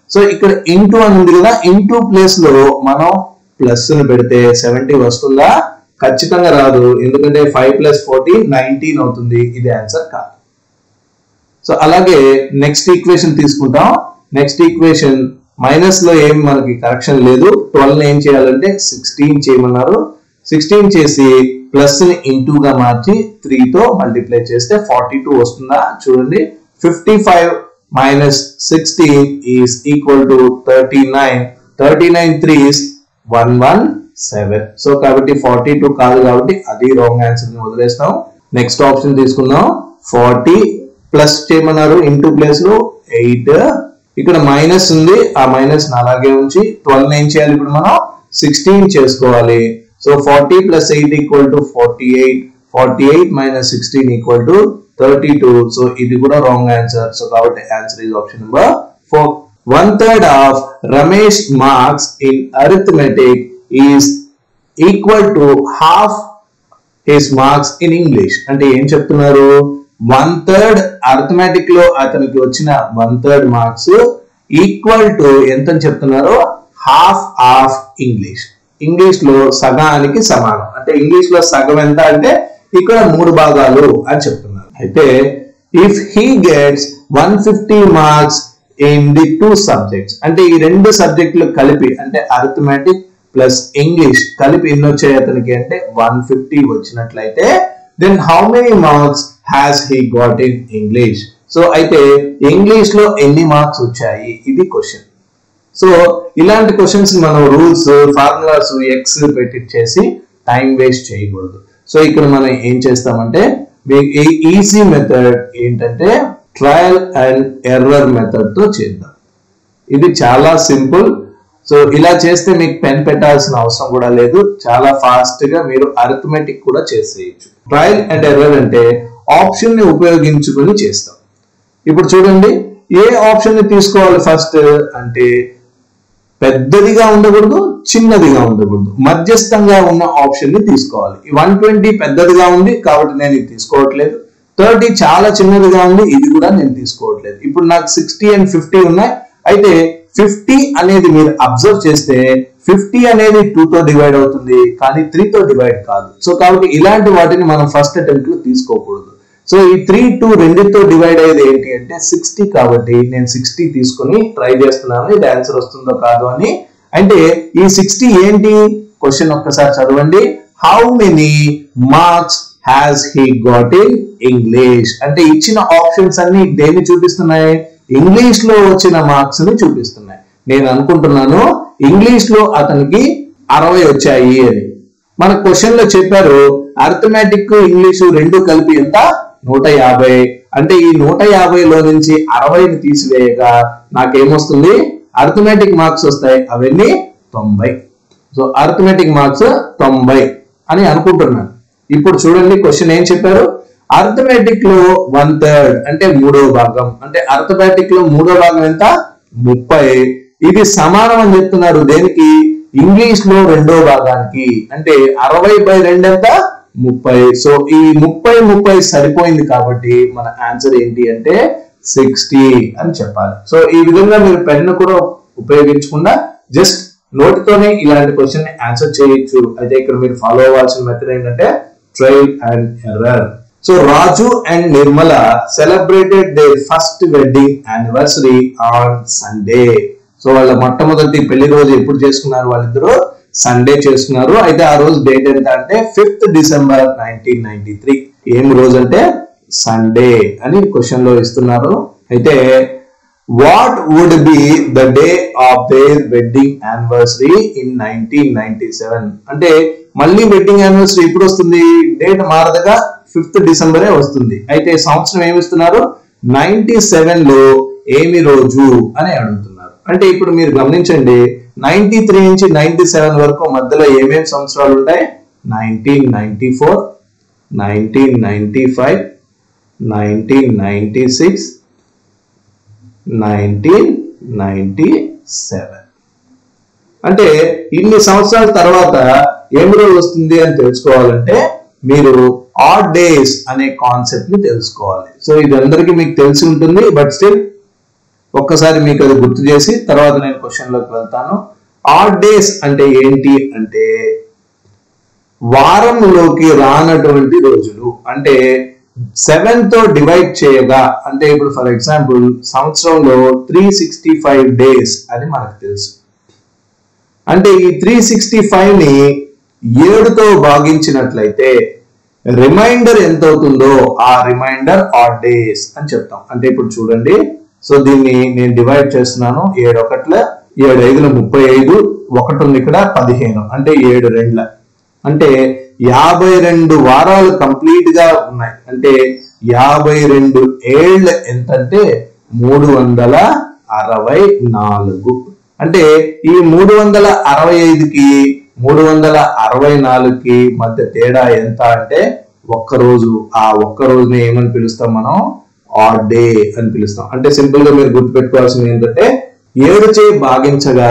సో ఇక్కడ ఇంటూ అని ఉంది కదా ఇంటూ ప్లేస్ లో మనం ప్లస్ ని పెడితే సెవెంటీ వస్తుందా ఖచ్చితంగా రాదు ఎందుకంటే ఫైవ్ ప్లస్ ఫోర్టీ నైన్టీన్ అవుతుంది ఇది ఆన్సర్ కాదు సో అలాగే నెక్స్ట్ ఈక్వేషన్ తీసుకుంటాం నెక్స్ట్ ఈక్వేషన్ మైనస్ లో ఏం మనకి కరెక్షన్ లేదు ట్వెల్వ్ ఏం చేయాలంటే సిక్స్టీన్ చేయమన్నారు సిక్స్టీన్ చేసి ప్లస్ ని ఇంటూ గా మార్చి త్రీ తో మల్టిప్లై చేస్తే ఫార్టీ టూ వస్తుందా చూడండి fifty five minus sixteen is equal to thirty nine thirty nine threes one one seven so కాబట్టి ఫార్టీ టూ కాదు కాబట్టి అది రాంగ్ ఆన్సర్ ని వదిలేస్తాం నెక్స్ట్ ఆప్షన్ తీసుకుందాం ఫార్టీ ప్లస్ చేయమన్నారు ఇంటూ ప్లేస్ లో ఎయిట్ ఇక్కడ మైనస్ ఉంది ఆ మైనస్ అలాగే ఉంచి ట్వెల్వ్ ఏం చేయాలి ఇప్పుడు మనం సిక్స్టీన్ చేసుకోవాలి so forty plus eight equal to forty eight forty eight minus sixteen equal to thirty two so ఇది కూడా రాంగ్ ఆన్సర్ సో కాబట్టి answer is option number four one third of Ramesh marks in arithmetic is equal to half his marks in English అంటే ఏం చెప్తున్నారు one third arithmetic లో అతనికి వచ్చిన one third marks equal to ఎంత అని చెప్తున్నారు హాఫ్ ఆఫ్ ఇంగ్లీష్ ఇంగ్లీష్ లో సగానికి సమానం అంటే ఇంగ్లీష్ లో సగం ఎంత అంటే ఇక్కడ మూడు భాగాలు అని చెప్తున్నారు అయితే if he gets one fifty marks in the two subjects అంటే ఈ రెండు సబ్జెక్టులు కలిపి అంటే అరిథమెటిక్ ప్లస్ ఇంగ్లీష్ కలిపి ఎన్ని వచ్చాయి అతనికి అంటే వన్ ఫిఫ్టీ వచ్చినట్లయితే then how many marks has he got in English so అయితే ఇంగ్లీష్ లో ఎన్ని మార్క్స్ వచ్చాయి ఇది క్వశ్చన్ సో ఇలాంటి క్వశ్చన్స్ మనం రూల్స్ ఫార్ములాస్ ఎక్స్ పెట్టి చేసి టైం వేస్ట్ చేయకూడదు సో ఇక్కడ మనం ఏం చేస్తామంటే ఈజీ మెథడ్ ఏంటంటే ట్రయల్ అండ్ ఎర్రర్ మెథడ్ తో చేద్దాం ఇది చాలా సింపుల్ సో ఇలా చేస్తే మీకు పెన్ పెట్టాల్సిన అవసరం కూడా లేదు చాలా ఫాస్ట్ గా మీరు అరిథమెటిక్ కూడా చేసేయచ్చు ట్రయల్ అండ్ ఎర్రర్ అంటే ఆప్షన్ ని ఉపయోగించుకుని చేస్తాం ఇప్పుడు చూడండి ఏ ఆప్షన్ ని తీసుకోవాలి ఫస్ట్ అంటే పెద్దదిగా ఉండకూడదు చిన్నదిగా ఉండకూడదు మధ్యస్థంగా ఉన్న ఆప్షన్ ని తీసుకోవాలి వన్ ట్వంటీ పెద్దదిగా ఉంది కాబట్టి నేను ఇది తీసుకోవట్లేదు థర్టీ చాలా చిన్నదిగా ఉంది ఇది కూడా నేను తీసుకోవట్లేదు ఇప్పుడు నాకు సిక్స్టీ అండ్ ఫిఫ్టీ ఉన్నాయి అయితే ఫిఫ్టీ అనేది మీరు అబ్జర్వ్ చేస్తే ఫిఫ్టీ అనేది టూ తో డివైడ్ అవుతుంది కానీ త్రీ తో డివైడ్ కాదు సో కాబట్టి ఇలాంటి వాటిని మనం ఫస్ట్ అటెంప్ట్ లో తీసుకోకూడదు సో ఈ త్రీ టూ రెండితో డివైడ్ అయ్యేది ఏంటి అంటే సిక్స్టీ కాబట్టి నేను సిక్స్టీ తీసుకొని ట్రై చేస్తున్నాను ఇది ఆన్సర్ వస్తుందో కాదు అని అంటే ఈ సిక్స్టీ ఏంటి క్వశ్చన్ ఒక్కసారి చదవండి how many marks has he got in English అంటే ఇచ్చిన ఆప్షన్స్ అన్ని దేన్ని చూపిస్తున్నాయి ఇంగ్లీష్ లో వచ్చిన మార్క్స్ ని చూపిస్తున్నాయి నేను అనుకుంటున్నాను ఇంగ్లీష్ లో అతనికి అరవై వచ్చాయి అని మన క్వశ్చన్ లో చెప్పారు అర్థమెటిక్ ఇంగ్లీషు రెండు కలిపి ఎంత నూట యాభై అంటే ఈ నూట యాభైలో నుంచి అరవైని తీసివేయగా నాకేమొస్తుంది అర్థమెటిక్ మార్క్స్ వస్తాయి అవన్నీ తొంభై సో అర్థమెటిక్ మార్క్స్ తొంభై అని అనుకుంటున్నాను ఇప్పుడు చూడండి క్వశ్చన్ ఏం చెప్పారు అర్థమెటిక్ లో వన్ థర్డ్ అంటే మూడో భాగం అంటే అర్థమెటిక్ లో మూడో భాగం ఎంత ముప్పై ఇది సమానం అని చెప్తున్నారు దేనికి ఇంగ్లీష్ లో రెండో భాగానికి అంటే అరవై బై రెండు ఎంత ముప్పై సో ఈ ముప్పై ముప్పై సరిపోయింది కాబట్టి మన ఆన్సర్ ఏంటి అంటే సిక్స్టీ అని చెప్పాలి సో ఈ విధంగా మీరు పెన్ను కూడా ఉపయోగించకుండా జస్ట్ నోటితోనే ఇలాంటి క్వశ్చన్ ని ఆన్సర్ చేయొచ్చు అయితే ఇక్కడ మీరు ఫాలో అవ్వాల్సిన మెథడ్ ఏంటంటే trial and error so Raju and Nirmala celebrated they first wedding anniversary on Sunday so వాళ్ళ మొట్టమొదటి పెళ్లి రోజు ఎప్పుడు చేసుకున్నారు వాళ్ళిద్దరు సండే చేసుకున్నారు అయితే ఆ రోజు డేట్ ఎంత అంటే fifth December nineteen ninety three ఏం రోజు అంటే సండే అని క్వశ్చన్ లో ఇస్తున్నారు అయితే what would be the day of their wedding anniversary in nineteen ninety seven అంటే మళ్ళీ వెడ్డింగ్ యానివర్సరీ ఎప్పుడు వస్తుంది డేట్ మారదగా ఫిఫ్త్ డిసెంబరే వస్తుంది అయితే సంవత్సరం ఏమి ఇస్తున్నారు నైన్టీ సెవెన్ లో ఏమి రోజు అని అడుగుతున్నారు అంటే ఇప్పుడు మీరు గమనించండి నైన్టీ త్రీ నుంచి నైన్టీ సెవెన్ వరకు మధ్యలో ఏమేమి సంవత్సరాలు ఉంటాయి nineteen ninety four nineteen ninety five nineteen ninety six nineteen ninety seven అంటే ఇన్ని సంవత్సరాల తర్వాత ఏం రోజు వస్తుంది అని తెలుసుకోవాలంటే మీరు ఆడ్ డేస్ అనే కాన్సెప్ట్ ని తెలుసుకోవాలి సో ఇది అందరికీ మీకు తెలిసి ఉంటుంది బట్ స్టిల్ ఒక్కసారి మీకు అది గుర్తు చేసి తర్వాత నేను క్వశ్చన్ లోకి వెళ్తాను ఆడ్ డేస్ అంటే ఏంటి అంటే వారంలోకి రానటువంటి రోజులు అంటే సెవెన్ తో డివైడ్ చేయగా అంటే ఇప్పుడు ఫర్ ఎగ్జాంపుల్ సంవత్సరంలో త్రీ సిక్స్టీ ఫైవ్ డేస్ అని మనకు తెలుసు అంటే ఈ త్రీ సిక్స్టీ ఫైవ్ ని ఏడుతో భాగించినట్లయితే రిమైండర్ ఎంత అవుతుందో ఆ రిమైండర్ ఆర్ డేస్ అని చెప్తాం అంటే ఇప్పుడు చూడండి సో దీన్ని నేను డివైడ్ చేస్తున్నాను ఏడు ఒకట్ల ఏడు ఐదుల ముప్పై ఐదు ఒకటి ఉంది ఇక్కడ పదిహేను అంటే ఏడు రెండ్ల అంటే యాభై రెండు వారాలు కంప్లీట్ గా ఉన్నాయి అంటే యాభై రెండు ఏళ్ళ ఎంతంటే మూడు వందల అరవై నాలుగు అంటే ఈ మూడు వందల అరవై ఐదుకి మూడు వందల అరవై నాలుగుకి మధ్య తేడా ఎంత అంటే ఒక్క రోజు ఆ ఒక్క రోజుని ఏమని పిలుస్తాం మనం ఆడ్ డే అని పిలుస్తాం అంటే సింపుల్ గా మీరు గుర్తుపెట్టుకోవాల్సింది ఏంటంటే ఏడు చే భాగించగా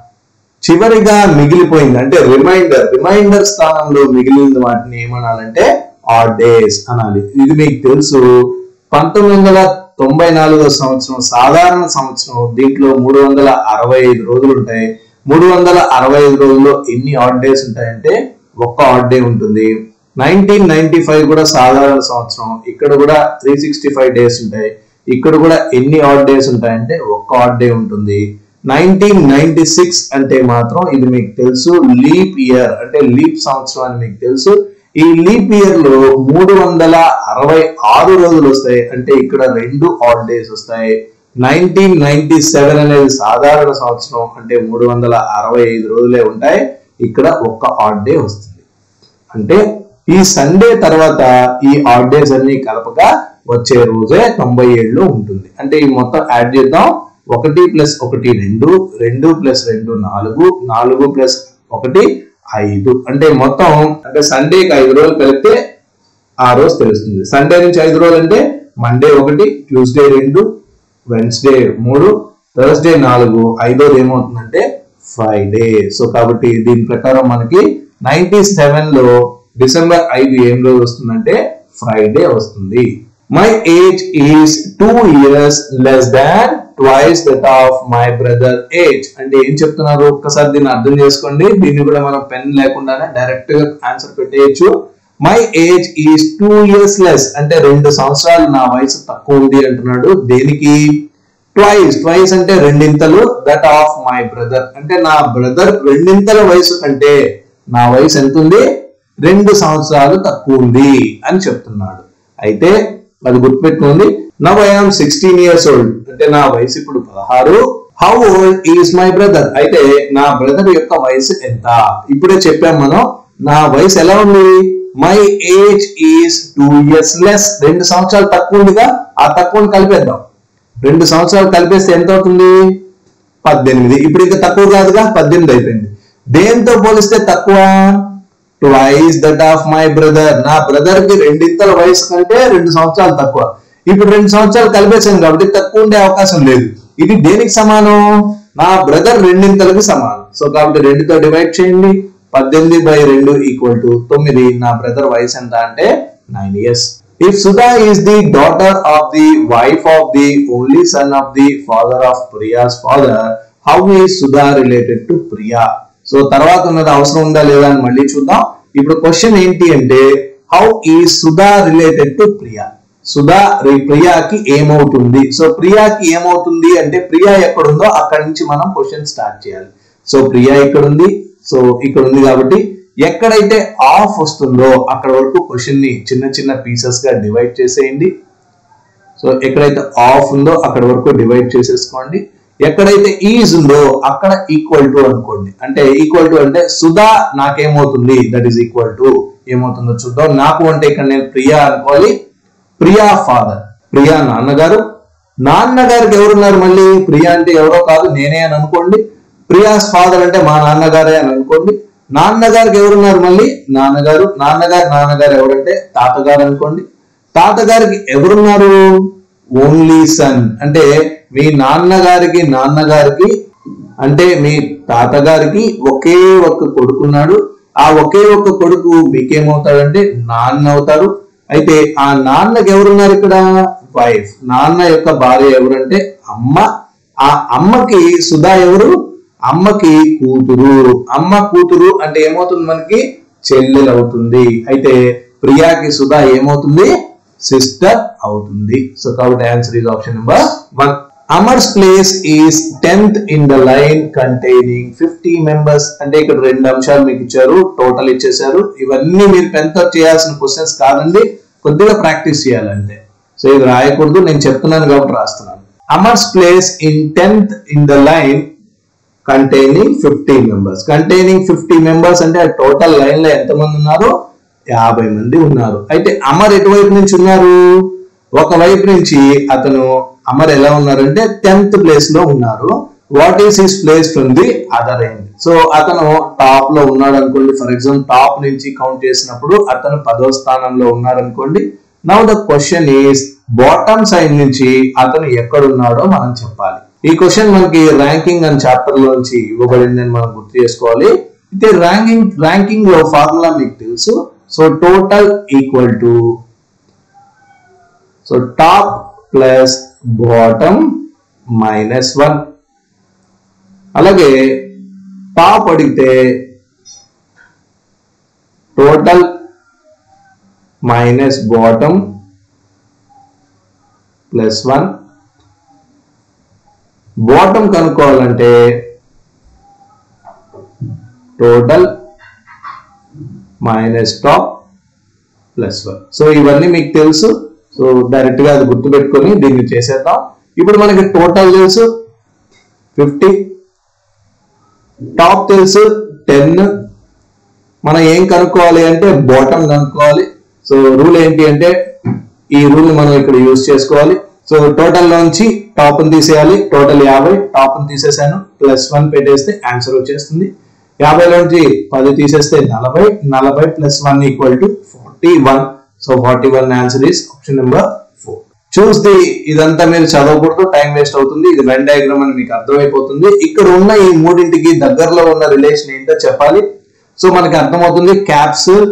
చివరిగా మిగిలిపోయింది అంటే రిమైండర్ రిమైండర్ స్థానంలో మిగిలిన వాటిని ఏమనాలంటే ఆడ్ డేస్ అనాలి ఇది మీకు తెలుసు పంతొమ్మిది వందల తొంభై నాలుగో సంవత్సరం సాధారణ సంవత్సరం దీంట్లో మూడు వందల అరవై ఐదు రోజులు ఉంటాయి మూడు వందల అరవై ఐదు రోజుల్లో ఎన్ని ఆడ్ డేస్ ఉంటాయంటే ఒక్క ఆడ్ డే ఉంటుంది నైన్టీన్ నైన్టీ ఫైవ్ కూడా సాధారణ సంవత్సరం ఇక్కడ కూడా త్రీ సిక్స్టీ ఫైవ్ డేస్ ఉంటాయి ఇక్కడ కూడా ఎన్ని ఆడ్ డేస్ ఉంటాయంటే ఒక్క ఆడ్ డే ఉంటుంది నైన్టీన్ నైన్టీ సిక్స్ అంటే మాత్రం ఇది మీకు తెలుసు లీప్ ఇయర్ అంటే లీప్ సంవత్సరం అని మీకు తెలుసు ఈ లీప్ ఇయర్ లో మూడు వందల అరవై ఆరు రోజులు వస్తాయి అంటే ఇక్కడ రెండు ఆడ్ డేస్ వస్తాయి నైన్టీన్ నైన్టీ సెవెన్ అనేది సాధారణ సంవత్సరం అంటే మూడు వందల అరవై ఐదు రోజులే ఉంటాయి ఇక్కడ ఒక్క ఆడ్ డే వస్తుంది అంటే ఈ సండే తర్వాత ఈ ఆడ్ డేస్ అన్ని కలపగా వచ్చే రోజే తొంభై ఏడులో ఉంటుంది అంటే ఈ మొత్తం యాడ్ చేద్దాం ఒకటి ప్లస్ ఒకటి రెండు రెండు ప్లస్ రెండు నాలుగు నాలుగు ప్లస్ ఒకటి ఐదు అంటే మొత్తం అంటే సండేకి ఐదు రోజులు కలిపితే ఆ రోజు తెలుస్తుంది సండే నుంచి ఐదు రోజులు అంటే మండే ఒకటి ట్యూస్డే రెండు వెన్స్డే మూడు థర్స్డే నాలుగు ఐదోది ఏమవుతుందంటే ఫ్రైడే సో కాబట్టి దీని ప్రకారం మనకి నైన్టీ సెవెన్ లో డిసెంబర్ ఐదు ఏం రోజు వస్తుందంటే ఫ్రైడే వస్తుంది my age is two years less than twice that of my brother age అంటే ఏం చెప్తున్నారు ఒక్కసారి దీన్ని అర్థం చేసుకోండి దీన్ని కూడా మనం పెన్ లేకుండానే డైరెక్ట్ గా ఆన్సర్ పెట్టేయచ్చు my age is two years less అంటే రెండు సంవత్సరాలు నా వయసు తక్కువ ఉంది అంటున్నాడు దేనికి ట్వైస్ ట్వైస్ అంటే రెండింతలు దట్ ఆఫ్ మై బ్రదర్ అంటే నా బ్రదర్ రెండింతల వయసు కంటే నా వయసు ఎంత ఉంది రెండు సంవత్సరాలు తక్కువ ఉంది అని చెప్తున్నాడు అయితే అది గుర్తుపెట్టుకోండి now I'm sixteen years old అంటే నా వయసు ఇప్పుడు పదహారు how old is my brother అయితే నా బ్రదర్ యొక్క వయసు ఎంత ఇప్పుడే చెప్పాం మనం నా వయసు ఎలా ఉంది my age is two years less రెండు సంవత్సరాలు తక్కువ ఉందిగా ఆ తక్కువని కలిపేద్దాం రెండు సంవత్సరాలు కలిపేస్తే ఎంత అవుతుంది పద్దెనిమిది ఇప్పుడు ఇంకా తక్కువ కాదుగా పద్దెనిమిది అయిపోయింది దేంతో పోలిస్తే తక్కువ twice that of my brother నా బ్రదర్ కి రెండింతల వయసు కంటే రెండు సంవత్సరాలు తక్కువ ఇప్పుడు రెండు సంవత్సరాలు కలిపేసాను కాబట్టి తక్కువ ఉండే అవకాశం లేదు ఇది దేనికి సమానం నా బ్రదర్ రెండింతలకు సమానం సో కాబట్టి రెండుతో డివైడ్ చేయండి పద్దెనిమిది బై రెండు ఈక్వల్ టు తొమ్మిది నా బ్రదర్ వయసు ఎంత అంటే nine years if Sudha is the daughter of the wife of the only son of the father of Priya's father how is Sudha related to Priya so తర్వాత ఉన్నది అవసరం ఉందా లేదా అని మళ్ళీ చూద్దాం ఇప్పుడు క్వశ్చన్ ఏంటి అంటే హౌ ఈ సుధా రిలేటెడ్ టు ప్రియా సుధా రి- ప్రియాకి ఏమవుతుంది సో ప్రియాకి ఏమవుతుంది అంటే ప్రియా ఎక్కడుందో అక్కడి నుంచి మనం క్వశ్చన్ స్టార్ట్ చేయాలి సో ప్రియా ఇక్కడ ఉంది సో ఇక్కడ ఉంది కాబట్టి ఎక్కడైతే ఆఫ్ వస్తుందో అక్కడ వరకు క్వశ్చన్ ని చిన్న చిన్న పీసెస్ గా డివైడ్ చేసేయండి సో ఎక్కడైతే ఆఫ్ ఉందో అక్కడ వరకు డివైడ్ చేసేసుకోండి ఎక్కడైతే ఈజ్ ఉందో అక్కడ ఈక్వల్ టు అనుకోండి అంటే ఈక్వల్ టు అంటే సుధా నాకేమవుతుంది దట్ ఈస్ ఈక్వల్ టు ఏమవుతుందో చూద్దాం నాకు అంటే ఇక్కడ నేను ప్రియా అనుకోవాలి ప్రియా ఫాదర్ ప్రియా నాన్నగారు నాన్నగారికి ఎవరున్నారు మళ్ళీ ప్రియా అంటే ఎవరో కాదు నేనే అని అనుకోండి ప్రియాస్ ఫాదర్ అంటే మా నాన్నగారే అని అనుకోండి నాన్నగారికి ఎవరున్నారు మళ్ళీ నాన్నగారు నాన్నగారు నాన్నగారు ఎవరంటే తాతగారు అనుకోండి తాతగారికి ఎవరున్నారు ఓన్లీ సన్ అంటే మీ నాన్నగారికి నాన్నగారికి అంటే మీ తాతగారికి ఒకే ఒక్క కొడుకున్నాడు ఆ ఒకే ఒక్క కొడుకు మీకేమవుతాడంటే నాన్న అవుతారు అయితే ఆ నాన్నకి ఎవరున్నారు ఇక్కడ వైఫ్ నాన్న యొక్క భార్య ఎవరంటే అమ్మ ఆ అమ్మకి సుధా ఎవరు అమ్మకి కూతురు అమ్మ కూతురు అంటే ఏమవుతుంది మనకి చెల్లెలు అవుతుంది అయితే ప్రియాకి సుధా ఏమవుతుంది సిస్టర్ అవుతుంది సో కాబట్టి answer is option number one Amar's place is tenth in the line containing fifty members అంటే ఇక్కడ రెండు అంశాలు మీకు ఇచ్చారు టోటల్ ఇచ్చేసారు ఇవన్నీ మీరు పెంత చేయాల్సిన క్వశ్చన్స్ కాదండి కొద్దిగా ప్రాక్టీస్ చేయాలంటే సో ఇది రాయకూడదు నేను చెప్తున్నాను కాబట్టి రాస్తున్నాను Amar's place in tenth in the line containing fifty members containing fifty members అంటే టోటల్ లైన్ లో ఎంతమంది ఉన్నారు యాభై మంది ఉన్నారు అయితే అమర్ ఎటువైపు నుంచి ఉన్నారు ఒక వైపు నుంచి అతను అమర్ ఎలా ఉన్నారంటే టెన్త్ ప్లేస్ లో ఉన్నారు what is his place from the other end so అతను టాప్ లో ఉన్నాడు అనుకోండి ఫర్ ఎగ్జాంపుల్ టాప్ నుంచి కౌంట్ చేసినప్పుడు అతను పదో స్థానంలో ఉన్నాడు అనుకోండి now the question is bottom side నుంచి అతను ఎక్కడున్నాడో మనం చెప్పాలి ఈ క్వశ్చన్ మనకి ర్యాంకింగ్ అని చాప్టర్ లోంచి ఇవ్వబడిందని మనం గుర్తు చేసుకోవాలి అయితే ర్యాంకింగ్ ర్యాంకింగ్ లో ఫార్ములా మీకు తెలుసు so total equal to so top plus bottom minus one అలాగే టాప్ అడిగితే total minus bottom plus one bottom కనుక్కోవాలంటే total minus top plus one so ఇవన్నీ మీకు తెలుసు సో డైరెక్ట్ గా అది గుర్తుపెట్టుకొని దీన్ని చేసేద్దాం ఇప్పుడు మనకి టోటల్ తెలుసు ఫిఫ్టీ టాప్ తెలుసు టెన్ మనం ఏం కనుక్కోవాలి అంటే బాటమ్ కనుక్కోవాలి సో రూల్ ఏంటి అంటే ఈ రూల్ మనం ఇక్కడ యూజ్ చేసుకోవాలి సో టోటల్ లోంచి టాప్ తీసేయాలి టోటల్ యాభై టాప్ తీసేసాను ప్లస్ వన్ పెట్టేస్తే ఆన్సర్ వచ్చేస్తుంది యాభై లోంచి పది తీసేస్తే నలభై నలభై plus one equal to forty one so forty one answer is option number four choose the ఇదంతా మీరు చదవకూడదు టైం వేస్ట్ అవుతుంది ఇది వెన్ డయాగ్రామ్ అని మీకు అర్థమైపోతుంది ఇక్కడ ఉన్న ఈ మూడింటికి దగ్గరలో ఉన్న రిలేషన్ ఏంటో చెప్పాలి సో మనకి అర్థమవుతుంది క్యాప్సూల్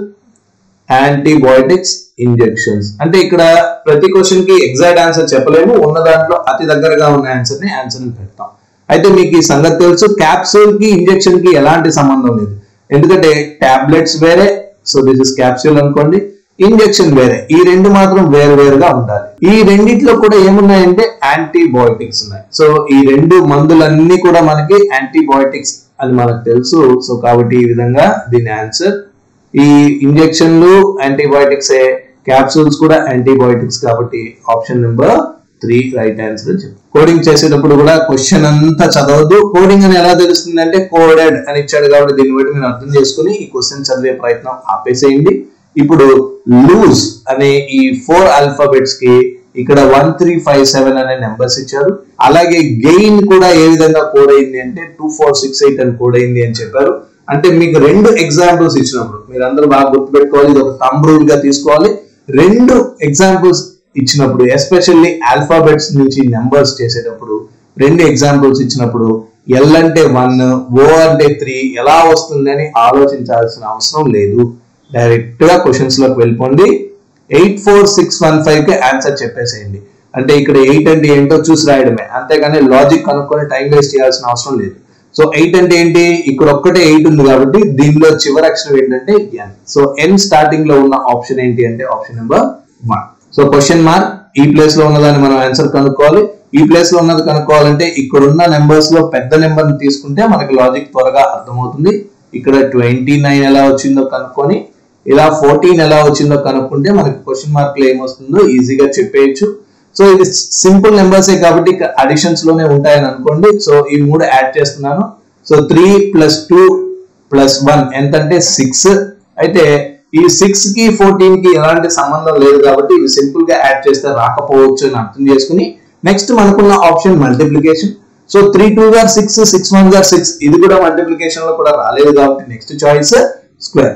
యాంటీబయోటిక్స్ ఇంజెక్షన్స్ అంటే ఇక్కడ ప్రతి క్వశ్చన్ కి ఎగ్జాక్ట్ ఆన్సర్ చెప్పలేము ఉన్న దాంట్లో అతి దగ్గరగా ఉన్న ఆన్సర్ ని ఆన్సర్ ని పెడతాం అయితే మీకు ఈ సంగతి తెలుసు క్యాప్సూల్ కి ఇంజెక్షన్ కి ఎలాంటి సంబంధం లేదు ఎందుకంటే టాబ్లెట్స్ వేరే సో దిస్ ఇస్ క్యాప్సూల్ అనుకోండి ఇంజెక్షన్ వేరే ఈ రెండు మాత్రం వేరు వేరుగా ఉండాలి ఈ రెండిట్లో కూడా ఏమున్నాయంటే యాంటీబయోటిక్స్ ఉన్నాయి సో ఈ రెండు మందులన్నీ కూడా మనకి యాంటీబయోటిక్స్ అని మనకు తెలుసు సో కాబట్టి ఈ విధంగా దీని ఆన్సర్ ఈ ఇంజెక్షన్లు యాంటీబయోటిక్స్ క్యాప్సూల్స్ కూడా యాంటీబయోటిక్స్ కాబట్టి option number three right answer coding చేసేటప్పుడు కూడా క్వశ్చన్ అంతా చదవద్దు కోడింగ్ అని ఎలా తెలుస్తుంది అంటే కోడెడ్ అని ఇచ్చాడు కాబట్టి దీన్ని బట్టి మీరు అర్థం చేసుకుని ఈ క్వశ్చన్ చదివే ప్రయత్నం ఆపేసేయండి ఇప్పుడు లూజ్ అనే ఈ ఫోర్ ఆల్ఫాబెట్స్ కి ఇక్కడ వన్ త్రీ ఫైవ్ సెవెన్ అనే నెంబర్స్ ఇచ్చారు అలాగే గెయిన్ కూడా ఏ విధంగా కోడ్ అయింది అంటే టూ ఫోర్ సిక్స్ ఎయిట్ అని కోడ్ అయింది అని చెప్పారు అంటే మీకు రెండు ఎగ్జాంపుల్స్ ఇచ్చినప్పుడు మీరు అందరూ బాగా గుర్తుపెట్టుకోవాలి ఇది ఒక థంబ్ రూల్ గా తీసుకోవాలి రెండు ఎగ్జాంపుల్స్ ఇచ్చినప్పుడు ఎస్పెషల్లీ ఆల్ఫాబెట్స్ నుంచి నెంబర్స్ చేసేటప్పుడు రెండు ఎగ్జాంపుల్స్ ఇచ్చినప్పుడు ఎల్ అంటే వన్ ఓ అంటే త్రీ ఎలా వస్తుందని ఆలోచించాల్సిన అవసరం లేదు డైరెక్ట్ గా క్వశ్చన్స్ లోకి వెళ్ళిపోండి eight four six one five కి ఆన్సర్ చెప్పేసేయండి అంటే ఇక్కడ ఎయిట్ అంటే ఏంటో చూసి రాయడమే అంతేగాని లాజిక్ కనుక్కొని టైం వేస్ట్ చేయాల్సిన అవసరం లేదు సో ఎయిట్ అంటే ఏంటి ఇక్కడ ఒక్కటే ఎయిట్ ఉంది కాబట్టి దీనిలో చివరి అక్షరం ఏంటంటే ఎన్ సో ఎన్ స్టార్టింగ్ లో ఉన్న ఆప్షన్ ఏంటి అంటే option number one so question mark ఈ ప్లేస్ లో ఉన్నదాన్ని మనం ఆన్సర్ కనుక్కోవాలి ఈ ప్లేస్ లో ఉన్నది కనుక్కోవాలంటే ఇక్కడ ఉన్న నెంబర్స్ లో పెద్ద నెంబర్ ని తీసుకుంటే మనకి లాజిక్ త్వరగా అర్థమవుతుంది ఇక్కడ ట్వంటీ నైన్ ఎలా వచ్చిందో కనుక్కొని ఇలా ఫోర్టీన్ ఎలా వచ్చిందో కనుక్కుంటే మనకి క్వశ్చన్ మార్క్ లో ఏమొస్తుందో ఈజీగా చెప్పేయచ్చు సో ఇది సింపుల్ నెంబర్సే కాబట్టి అడిషన్స్ లోనే ఉంటాయని అనుకోండి సో ఈ మూడు యాడ్ చేస్తున్నాను so three plus two plus one ఎంత అంటే సిక్స్ అయితే ఈ సిక్స్ కి ఫోర్టీన్ కి ఎలాంటి సంబంధం లేదు కాబట్టి ఇవి సింపుల్ గా యాడ్ చేస్తే రాకపోవచ్చు అని అర్థం చేసుకుని నెక్స్ట్ మనకున్న option multiplication so three two గారు సిక్స్ సిక్స్ వన్ గారు సిక్స్ ఇది కూడా మల్టిప్లికేషన్ లో కూడా రాలేదు కాబట్టి next choice square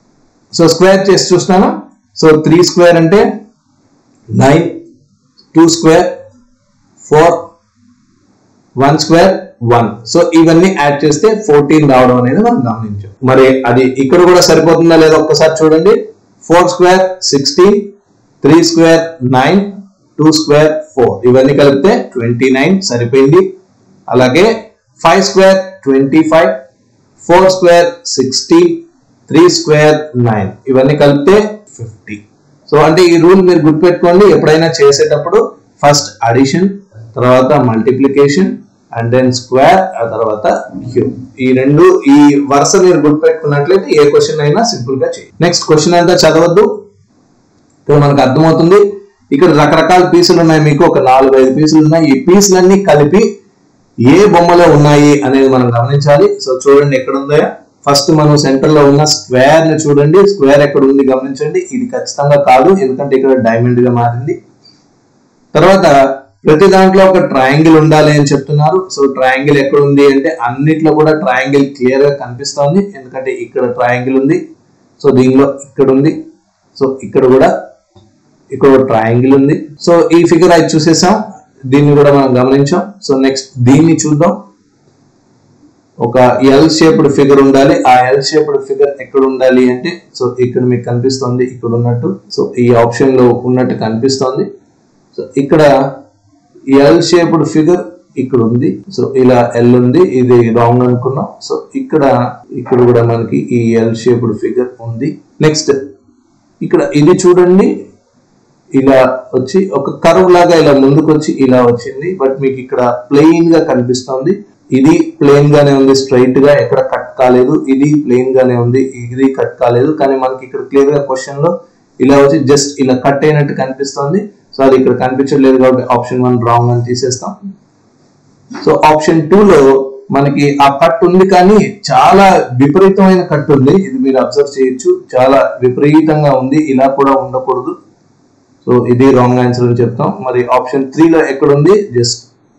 so square చేసి చూస్తాను సో త్రీ స్క్వేర్ అంటే nine two square four one square one so ఇవన్నీ యాడ్ చేస్తే ఫోర్టీన్ రావడం అనేది మనం గమనించాం మరి అది ఇక్కడ కూడా సరిపోతుందా లేదా ఒక్కసారి చూడండి four square sixteen three square nine two square four ఇవన్నీ కలిపితే ట్వంటీ నైన్ సరిపోయింది అలాగే five square twenty five four square sixteen three square nine ఇవన్నీ కలిపితే ఫిఫ్టీ సో అంటే ఈ రూల్ మీరు గుర్తుపెట్టుకోండి ఎప్పుడైనా చేసేటప్పుడు ఫస్ట్ అడిషన్ తర్వాత మల్టిప్లికేషన్ అండ్ దెన్ స్క్వేర్ ఆ తర్వాత క్యూబ్ ఈ రెండు ఈ వరుస మీరు గుర్తుపెట్టుకున్నట్లయితే ఏ క్వశ్చన్ అయినా సింపుల్ గా చేయండి నెక్స్ట్ క్వశ్చన్ అంతా చదవద్దు ఇక్కడ మనకు అర్థమవుతుంది ఇక్కడ రకరకాల పీసులు ఉన్నాయి మీకు ఒక నాలుగు ఐదు పీసులు ఉన్నాయి ఈ పీసులన్నీ కలిపి ఏ బొమ్మలో ఉన్నాయి అనేది మనం గమనించాలి సో చూడండి ఎక్కడ ఉందో ఫస్ట్ మనం సెంటర్ లో ఉన్న స్క్వేర్ ని చూడండి స్క్వేర్ ఎక్కడ ఉంది గమనించండి ఇది ఖచ్చితంగా కాదు ఎందుకంటే ఇక్కడ డైమండ్ గా మారింది తర్వాత ప్రతి దాంట్లో ఒక ట్రయాంగిల్ ఉండాలి అని చెప్తున్నారు సో ట్రయాంగిల్ ఎక్కడ ఉంది అంటే అన్నిట్లో కూడా ట్రయాంగిల్ క్లియర్ గా కనిపిస్తోంది ఎందుకంటే ఇక్కడ ట్రయాంగిల్ ఉంది సో దీనిలో ఇక్కడ ఉంది సో ఇక్కడ కూడా ఇక్కడ ఒక ట్రయాంగిల్ ఉంది సో ఈ ఫిగర్ అయితే చూసేసాం దీన్ని కూడా మనం గమనించాం సో నెక్స్ట్ దీన్ని చూద్దాం ఒక ఎల్ షేప్డ్ ఫిగర్ ఉండాలి ఆ ఎల్ షేప్డ్ ఫిగర్ ఎక్కడ ఉండాలి అంటే సో ఇక్కడ మీకు కనిపిస్తుంది ఇక్కడ ఉన్నట్టు సో ఈ ఆప్షన్ లో ఉన్నట్టు కనిపిస్తోంది సో ఇక్కడ ఎల్ షేప్డ్ ఫిగర్ ఇక్కడ ఉంది సో ఇలా ఎల్ ఉంది ఇది రాంగ్ అనుకున్నాం సో ఇక్కడ ఇక్కడ కూడా మనకి ఈ ఎల్ షేప్డ్ ఫిగర్ ఉంది నెక్స్ట్ ఇక్కడ ఇది చూడండి ఇలా వచ్చి ఒక కర్వ్ లాగా ఇలా ముందుకు వచ్చి ఇలా వచ్చింది బట్ మీకు ఇక్కడ ప్లెయిన్ గా కనిపిస్తోంది ఇది ప్లెయిన్ గానే ఉంది స్ట్రైట్ గా ఎక్కడ కట్ కాలేదు ఇది ప్లెయిన్ గానే ఉంది ఇది కట్ కాలేదు కానీ మనకి ఇక్కడ క్లియర్ గా క్వశ్చన్ లో ఇలా వచ్చి జస్ట్ ఇలా కట్ అయినట్టు కనిపిస్తోంది సో అది ఇక్కడ కనిపించట్లేదు కాబట్టి ఆప్షన్ వన్ రాంగ్ అని తీసేస్తాం సో ఆప్షన్ టూ లో మనకి ఆ కట్ ఉంది కానీ చాలా విపరీతమైన కట్ ఉంది ఇది మీరు అబ్జర్వ్ చేయొచ్చు చాలా విపరీతంగా ఉంది ఇలా కూడా ఉండకూడదు సో ఇది రాంగ్ ఆన్సర్ అని చెప్తాం మరి ఆప్షన్ త్రీలో ఎక్కడ ఉంది జస్ట్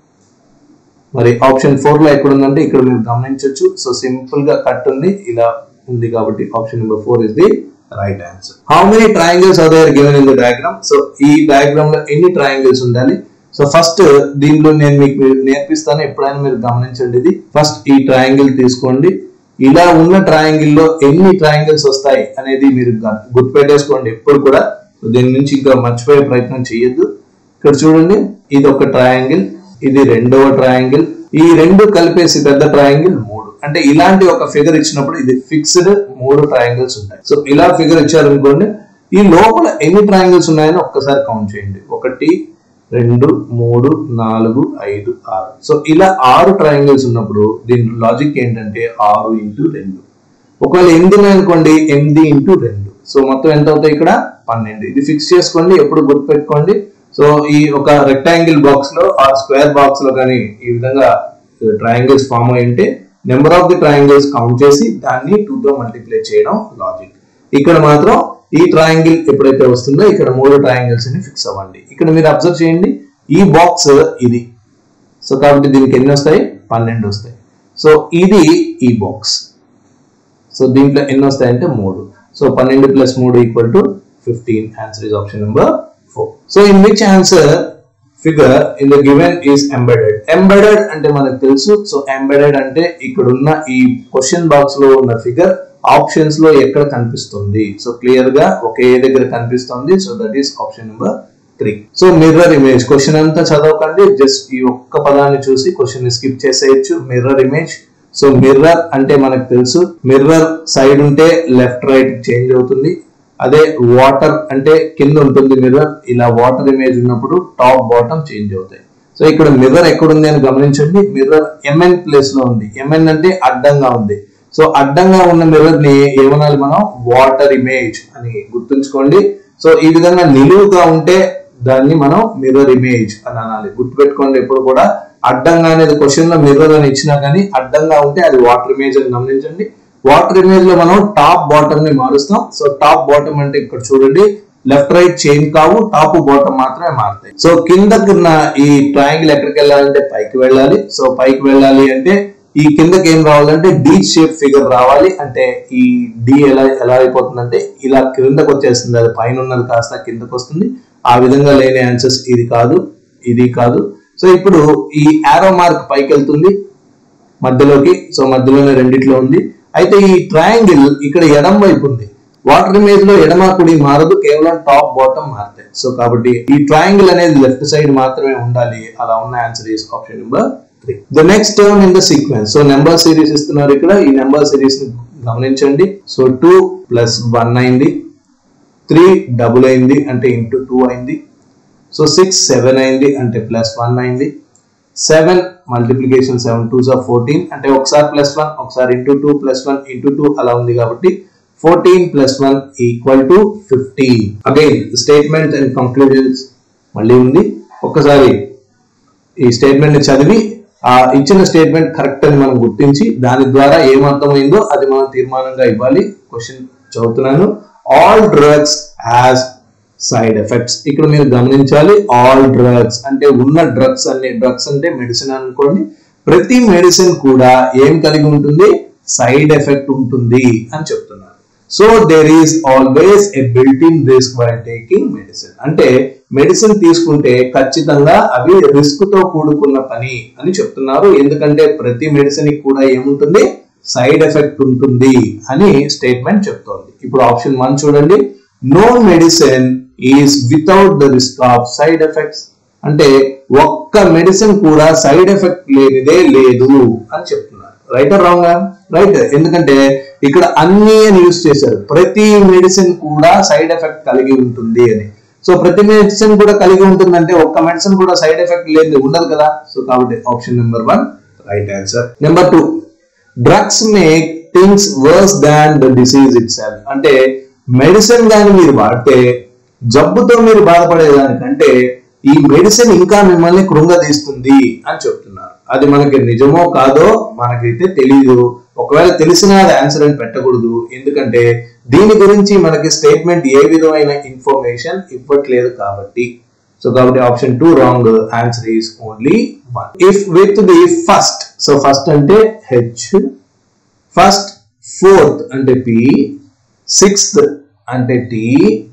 మరి ఆప్షన్ ఫోర్ లో ఎక్కడ ఉందంటే ఇక్కడ మీరు గమనించవచ్చు సో సింపుల్ గా కట్ ఉంది ఇలా ఉంది కాబట్టి option number four is the right answer how many triangles are there given in the diagram so ఈ డయాగ్రామ్ లో ఎన్ని ట్రయాంగిల్స్ ఉండాలి సో ఫస్ట్ దీనిలో నేను మీకు నేర్పిస్తాను ఎప్పుడైనా మీరు గమనించండి ఇది ఫస్ట్ ఈ ట్రయాంగిల్ తీసుకోండి ఇలా ఉన్న ట్రయాంగిల్ లో ఎన్ని ట్రయాంగిల్స్ వస్తాయి అనేది మీరు గు- గుర్తుపెట్టేసుకోండి ఎప్పుడు కూడా సో దీని నుంచి ఇంకా మర్చిపోయే ప్రయత్నం చేయొద్దు ఇక్కడ చూడండి ఇది ఒక ట్రయాంగిల్ ఇది రెండవ ట్రయాంగిల్ ఈ రెండు కలిపేసి పెద్ద ట్రయాంగిల్ మూడు అంటే ఇలాంటి ఒక ఫిగర్ ఇచ్చినప్పుడు ఇది ఫిక్స్డ్ మూడు ట్రయాంగిల్స్ ఉంటాయి సో ఇలా ఫిగర్ ఇచ్చారనుకోండి ఈ లోపల ఎన్ని ట్రయాంగిల్స్ ఉన్నాయని ఒక్కసారి కౌంట్ చేయండి ఒకటి రెండు మూడు నాలుగు ఐదు ఆరు సో ఇలా ఆరు ట్రయాంగిల్స్ ఉన్నప్పుడు దీని లాజిక్ ఏంటంటే ఆరు ఇంటూ రెండు ఒకవేళ ఎనిమిది ఉన్నాయనుకోండి ఎనిమిది ఇంటూ రెండు సో మొత్తం ఎంత అవుతాయి ఇక్కడ పన్నెండు ఇది ఫిక్స్ చేసుకోండి ఎప్పుడు గుర్తుపెట్టుకోండి సో ఈ ఒక రెక్టాంగిల్ బాక్స్ లో ఆ స్క్వేర్ బాక్స్ లో కానీ ఈ విధంగా ట్రయాంగిల్స్ ఫామ్ అయి ఉంటే number of the triangles count చేసి దాన్ని టూ తో మల్టిప్లై చేయడం లాజిక్ ఇక్కడ మాత్రం ఈ ట్రయాంగిల్ ఎప్పుడైతే వస్తుందో ఇక్కడ మూడు ట్రయాంగిల్స్ ని ఫిక్స్ అవ్వండి ఇక్కడ మీరు అబ్జర్వ్ చేయండి ఈ బాక్స్ ఇది సో కాబట్టి దీనికి ఎన్ని వస్తాయి పన్నెండు వస్తాయి సో ఇది ఈ బాక్స్ సో దీంట్లో ఎన్ని వస్తాయంటే మూడు సో పన్నెండు ప్లస్ మూడు equal to fifteen answer is option number four so in which answer figure in the given is embedded embedded అంటే మనకు తెలుసు సో ఎంబెడెడ్ అంటే ఇక్కడ ఉన్న ఈ క్వశ్చన్ బాక్స్ లో ఉన్న ఫిగర్ ఆప్షన్స్ లో ఎక్కడ కనిపిస్తుంది సో క్లియర్ గా ఒకే దగ్గర కనిపిస్తుంది so that is option number three so mirror image question అంతా చదవకండి జస్ట్ ఈ ఒక్క పదాన్ని చూసి క్వశ్చన్ ని స్కిప్ చేసేయచ్చు మిర్రర్ ఇమేజ్ సో మిర్రర్ అంటే మనకు తెలుసు మిర్రర్ సైడ్ ఉంటే లెఫ్ట్ రైట్ చేంజ్ అవుతుంది అదే వాటర్ అంటే కింద ఉంటుంది మిర్రర్ ఇలా వాటర్ ఇమేజ్ ఉన్నప్పుడు టాప్ బాటమ్ చేంజ్ అవుతాయి సో ఇక్కడ మిర్రర్ ఎక్కడ ఉంది అని గమనించండి మిర్రర్ ఎంఎన్ ప్లేస్ లో ఉంది ఎంఎన్ అంటే అడ్డంగా ఉంది సో అడ్డంగా ఉన్న మిర్రర్ ని ఏమనాలి మనం వాటర్ ఇమేజ్ అని గుర్తుంచుకోండి సో ఈ విధంగా నిలువుగా ఉంటే దాన్ని మనం మిర్రర్ ఇమేజ్ అని అనాలి గుర్తుపెట్టుకోండి ఎప్పుడు కూడా అడ్డంగా అనేది క్వశ్చన్ లో మిర్రర్ అని ఇచ్చినా కానీ అడ్డంగా ఉంటే అది వాటర్ ఇమేజ్ అని గమనించండి వాటర్ ఇమేజ్ లో మనం టాప్ బాటమ్ ని మారుస్తాం సో టాప్ బాటమ్ అంటే ఇక్కడ చూడండి లెఫ్ట్ రైట్ చేంజ్ కావు టాప్ బాటమ్ మాత్రమే మారుతాయి సో కిందకున్న ఈ ట్రయాంగిల్ ఎక్కడికి వెళ్ళాలంటే పైకి వెళ్ళాలి సో పైకి వెళ్ళాలి అంటే ఈ కిందకి ఏం రావాలంటే డీ షేప్ ఫిగర్ రావాలి అంటే ఈ డి ఎలా ఎలా అయిపోతుందంటే ఇలా కిందకు వచ్చేస్తుంది అది పైన ఉన్నది కాస్త కిందకు వస్తుంది ఆ విధంగా లేని ఆన్సర్స్ ఇది కాదు ఇది కాదు సో ఇప్పుడు ఈ ఆరో మార్క్ పైకి వెళ్తుంది మధ్యలోకి సో మధ్యలోనే రెండిట్లో ఉంది అయితే ఈ ట్రయాంగిల్ ఇక్కడ ఎడం వైపు ఉంది వాటర్ ఇమేజ్ లో ఎడమ కుడి మారదు కేవలం టాప్ బాటమ్ మారుతాయి సో కాబట్టి ఈ ట్రయాంగిల్ అనేది లెఫ్ట్ సైడ్ మాత్రమే ఉండాలి అలా ఉన్న answer is option number three the next term in the sequence so number series ఇస్తున్నారు ఇక్కడ ఈ నెంబర్ సిరీస్ ని గమనించండి సో టూ ప్లస్ వన్ అయింది త్రీ డబుల్ అయింది అంటే ఇంటూ టూ అయింది సో సిక్స్ సెవెన్ అయింది అంటే ప్లస్ వన్ అయింది సెవెన్ మల్టిప్లికేషన్ సెవెన్ టూ సార్ ఫోర్టీన్ అంటే ఒకసారి ప్లస్ వన్ ఒకసారి into two plus one into two అలా ఉంది కాబట్టి fourteen plus one equal to fifteen again statement and conclusions మళ్ళీ ఉంది ఒక్కసారి ఈ స్టేట్మెంట్ ని చదివి ఆ ఇచ్చిన స్టేట్మెంట్ కరెక్ట్ అని మనం గుర్తించి దాని ద్వారా ఏమర్థమైందో అది మనం తీర్మానంగా ఇవ్వాలి క్వశ్చన్ చదువుతున్నాను all drugs has side effects ఇక్కడ మీరు గమనించాలి ఆల్ డ్రగ్స్ అంటే ఉన్న డ్రగ్స్ అనే డ్రగ్స్ అంటే మెడిసిన్ అనుకోండి ప్రతి మెడిసిన్ కూడా ఏం కలిగి ఉంటుంది సైడ్ ఎఫెక్ట్ ఉంటుంది అని చెప్తున్నారు so there is always a built in risk while taking medicine అంటే మెడిసిన్ తీసుకుంటే ఖచ్చితంగా అవి రిస్క్ తో కూడుకున్న పని అని చెప్తున్నారు ఎందుకంటే ప్రతి మెడిసిన్ కూడా ఏముంటుంది సైడ్ ఎఫెక్ట్ ఉంటుంది అని స్టేట్మెంట్ చెప్తోంది ఇప్పుడు ఆప్షన్ వన్ చూడండి no medicine is without the risk of side effects అంటే ఒక్క మెడిసిన్ కూడా సైడ్ ఎఫెక్ట్ లేనిదే లేదు అని చెప్తున్నారు రైట్ రాంగ్ రైట్ ఎందుకంటే ఇక్కడ అన్ని అని యూస్ చేశారు ప్రతి మెడిసిన్ కూడా సైడ్ ఎఫెక్ట్ కలిగి ఉంటుంది అని సో ప్రతి మెడిసిన్ కూడా కలిగి ఉంటుందంటే ఒక్క మెడిసిన్ కూడా సైడ్ ఎఫెక్ట్ లేదు ఉండదు కదా సో కాబట్టి option number one right answer number two drugs make things worse than the disease itself అంటే మెడిసిన్ కానీ మీరు వాడితే జబ్బుతో మీరు బాధపడేదానికంటే ఈ మెడిసిన్ ఇంకా మిమ్మల్ని కృంగదీస్తుంది అని చెప్తున్నారు అది మనకి నిజమో కాదో మనకైతే తెలియదు ఒకవేళ తెలిసినా అది ఆన్సర్ అని పెట్టకూడదు ఎందుకంటే దీని గురించి మనకి స్టేట్మెంట్ ఏ విధమైన ఇన్ఫర్మేషన్ ఇవ్వట్లేదు కాబట్టి సో కాబట్టి option two wrong answer is only one if with the first so first అంటే హెచ్ ఫస్ట్ ఫోర్త్ అంటే పి సిక్స్త్ అంటే టి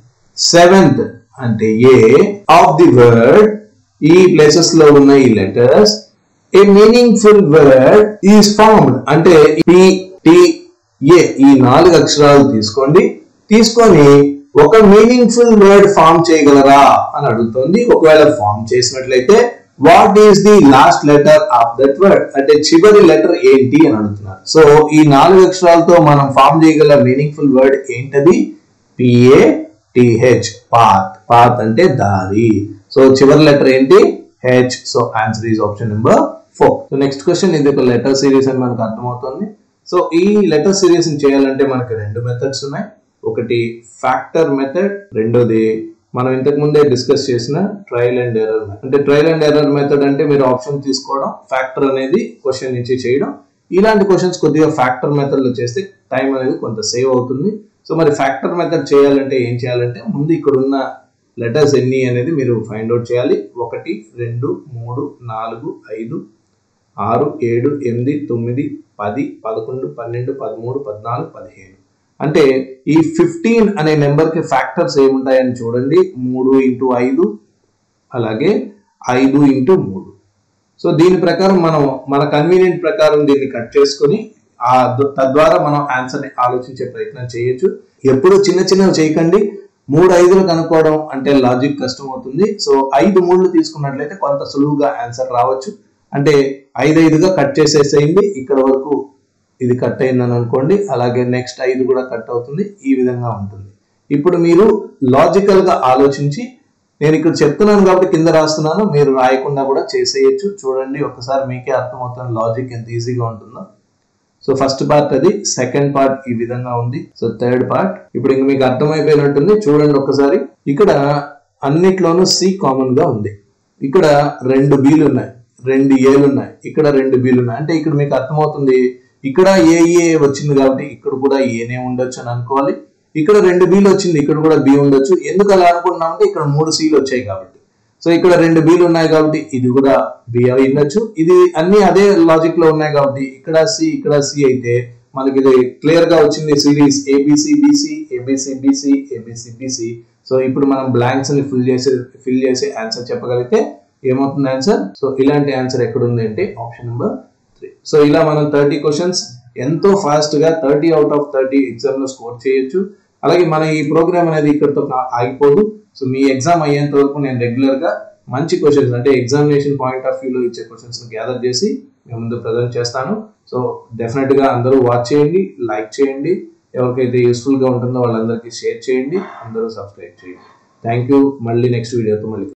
సెవెంత్ అంటే ఏ ఆఫ్ ది వర్డ్ ఈ ప్లేసెస్ లో ఉన్న ఈ letters A meaningful word is formed అంటే P T A ఈ నాలుగు అక్షరాలు తీసుకోండి తీసుకొని ఒక మీనింగ్ఫుల్ వర్డ్ ఫామ్ చేయగలరా అని అడుగుతుంది ఒకవేళ ఫామ్ చేసినట్లయితే what is the last letter of that word అంటే చివరి లెటర్ ఏంటి అని అడుగుతున్నారు సో ఈ నాలుగు అక్షరాలతో మనం ఫామ్ చేయగల మీనింగ్ఫుల్ వర్డ్ ఏంటది పిఏ టిహెచ్ పాత్ పాత్ అంటే దారి సో చివరి లెటర్ ఏంటి H so answer is option number four so next question ఇది ఒక లెటర్ సిరీస్ అని మనకు అర్థమవుతుంది సో ఈ లెటర్ సిరీస్ చేయాలంటే మనకి రెండు మెథడ్స్ ఉన్నాయి ఒకటి ఫ్యాక్టర్ మెథడ్ రెండోది మనం ఇంతకు ముందే డిస్కస్ చేసిన ట్రయల్ అండ్ ఎర్రర్ అంటే ట్రయల్ అండ్ ఎర్రర్ మెథడ్ అంటే మీరు ఆప్షన్ తీసుకోవడం ఫ్యాక్టర్ అనేది క్వశ్చన్ నుంచి చేయడం ఇలాంటి క్వశ్చన్స్ కొద్దిగా ఫ్యాక్టర్ మెథడ్ లో చేస్తే టైం అనేది కొంత సేవ్ అవుతుంది సో మరి ఫ్యాక్టర్ మెథడ్ చేయాలంటే ఏం చేయాలంటే ముందు ఇక్కడ ఉన్న లెటర్స్ ఎన్ని అనేది మీరు ఫైండ్ అవుట్ చేయాలి ఒకటి రెండు మూడు నాలుగు ఐదు ఆరు ఏడు ఎనిమిది తొమ్మిది పది పదకొండు పన్నెండు పదమూడు పద్నాలుగు పదిహేను అంటే ఈ ఫిఫ్టీన్ అనే నెంబర్కి ఫ్యాక్టర్స్ ఏముంటాయని చూడండి మూడు ఇంటూ ఐదు అలాగే ఐదు ఇంటూ మూడు సో దీని ప్రకారం మనం మన కన్వీనియంట్ ప్రకారం దీన్ని కట్ చేసుకొని ఆ ద- తద్వారా మనం ఆన్సర్ ని ఆలోచించే ప్రయత్నం చేయొచ్చు ఎప్పుడు చిన్న చిన్నవి చేయకండి మూడు ఐదులు కనుక్కోవడం అంటే లాజిక్ కష్టం అవుతుంది సో ఐదు మూడులు తీసుకున్నట్లయితే కొంత సులువుగా ఆన్సర్ రావచ్చు అంటే ఐదు ఐదుగా కట్ చేసేసేయండి ఇక్కడ వరకు ఇది కట్ అయిందని అనుకోండి అలాగే నెక్స్ట్ ఐదు కూడా కట్ అవుతుంది ఈ విధంగా ఉంటుంది ఇప్పుడు మీరు లాజికల్ గా ఆలోచించి నేను ఇక్కడ చెప్తున్నాను కాబట్టి కింద రాస్తున్నాను మీరు రాయకుండా కూడా చేసేయచ్చు చూడండి ఒకసారి మీకే అర్థమవుతుంది లాజిక్ ఎంత ఈజీగా ఉంటుందో సో ఫస్ట్ పార్ట్ అది సెకండ్ పార్ట్ ఈ విధంగా ఉంది సో థర్డ్ పార్ట్ ఇప్పుడు ఇంక మీకు అర్థమైపోయినట్టుంది చూడండి ఒకసారి ఇక్కడ అన్నిట్లోనూ సి కామన్ గా ఉంది ఇక్కడ రెండు బీలు ఉన్నాయి రెండు ఏలు ఉన్నాయి ఇక్కడ రెండు బీలు ఉన్నాయి అంటే ఇక్కడ మీకు అర్థమవుతుంది ఇక్కడ ఏ ఏ వచ్చింది కాబట్టి ఇక్కడ కూడా ఏనే ఉండొచ్చు అని అనుకోవాలి ఇక్కడ రెండు బీలు వచ్చింది ఇక్కడ కూడా బి ఉండొచ్చు ఎందుకు అలా అనుకుంటున్నామంటే ఇక్కడ మూడు సీలు వచ్చాయి కాబట్టి సో ఇక్కడ రెండు బీలు ఉన్నాయి కాబట్టి ఇది కూడా బి అయి ఉండొచ్చు ఇది అన్ని అదే లాజిక్ లో ఉన్నాయి కాబట్టి ఇక్కడ సి ఇక్కడ సి అయితే మనకి ఇది క్లియర్ గా వచ్చింది series A B C B C A B C B C A B C B C so ఇప్పుడు మనం బ్లాంక్స్ ని ఫిల్ చేసి ఫిల్ చేసి ఆన్సర్ చెప్పగలిగితే ఏమవుతుంది ఆన్సర్ సో ఇలాంటి ఆన్సర్ ఎక్కడ ఉంది అంటే ఆప్షన్ నెంబర్ త్రీ సో ఇలా మనం థర్టీ క్వశ్చన్స్ ఎంతో ఫాస్ట్ గా thirty out of thirty exam లో స్కోర్ చేయొచ్చు అలాగే మన ఈ ప్రోగ్రామ్ అనేది ఇక్కడితో కా- ఆగిపోదు సో మీ ఎగ్జామ్ అయ్యేంత వరకు నేను రెగ్యులర్ గా మంచి క్వశ్చన్స్ అంటే ఎగ్జామినేషన్ పాయింట్ ఆఫ్ వ్యూలో ఇచ్చే క్వశ్చన్స్ గ్యాదర్ చేసి మేము ముందు ప్రజెంట్ చేస్తాను సో డెఫినెట్గా అందరూ వాచ్ చేయండి లైక్ చేయండి ఎవరికైతే యూస్ఫుల్గా ఉంటుందో వాళ్ళందరికీ షేర్ చేయండి అందరూ సబ్స్క్రైబ్ చేయండి థ్యాంక్ యూ మళ్ళీ నెక్స్ట్ వీడియోతో మళ్ళీ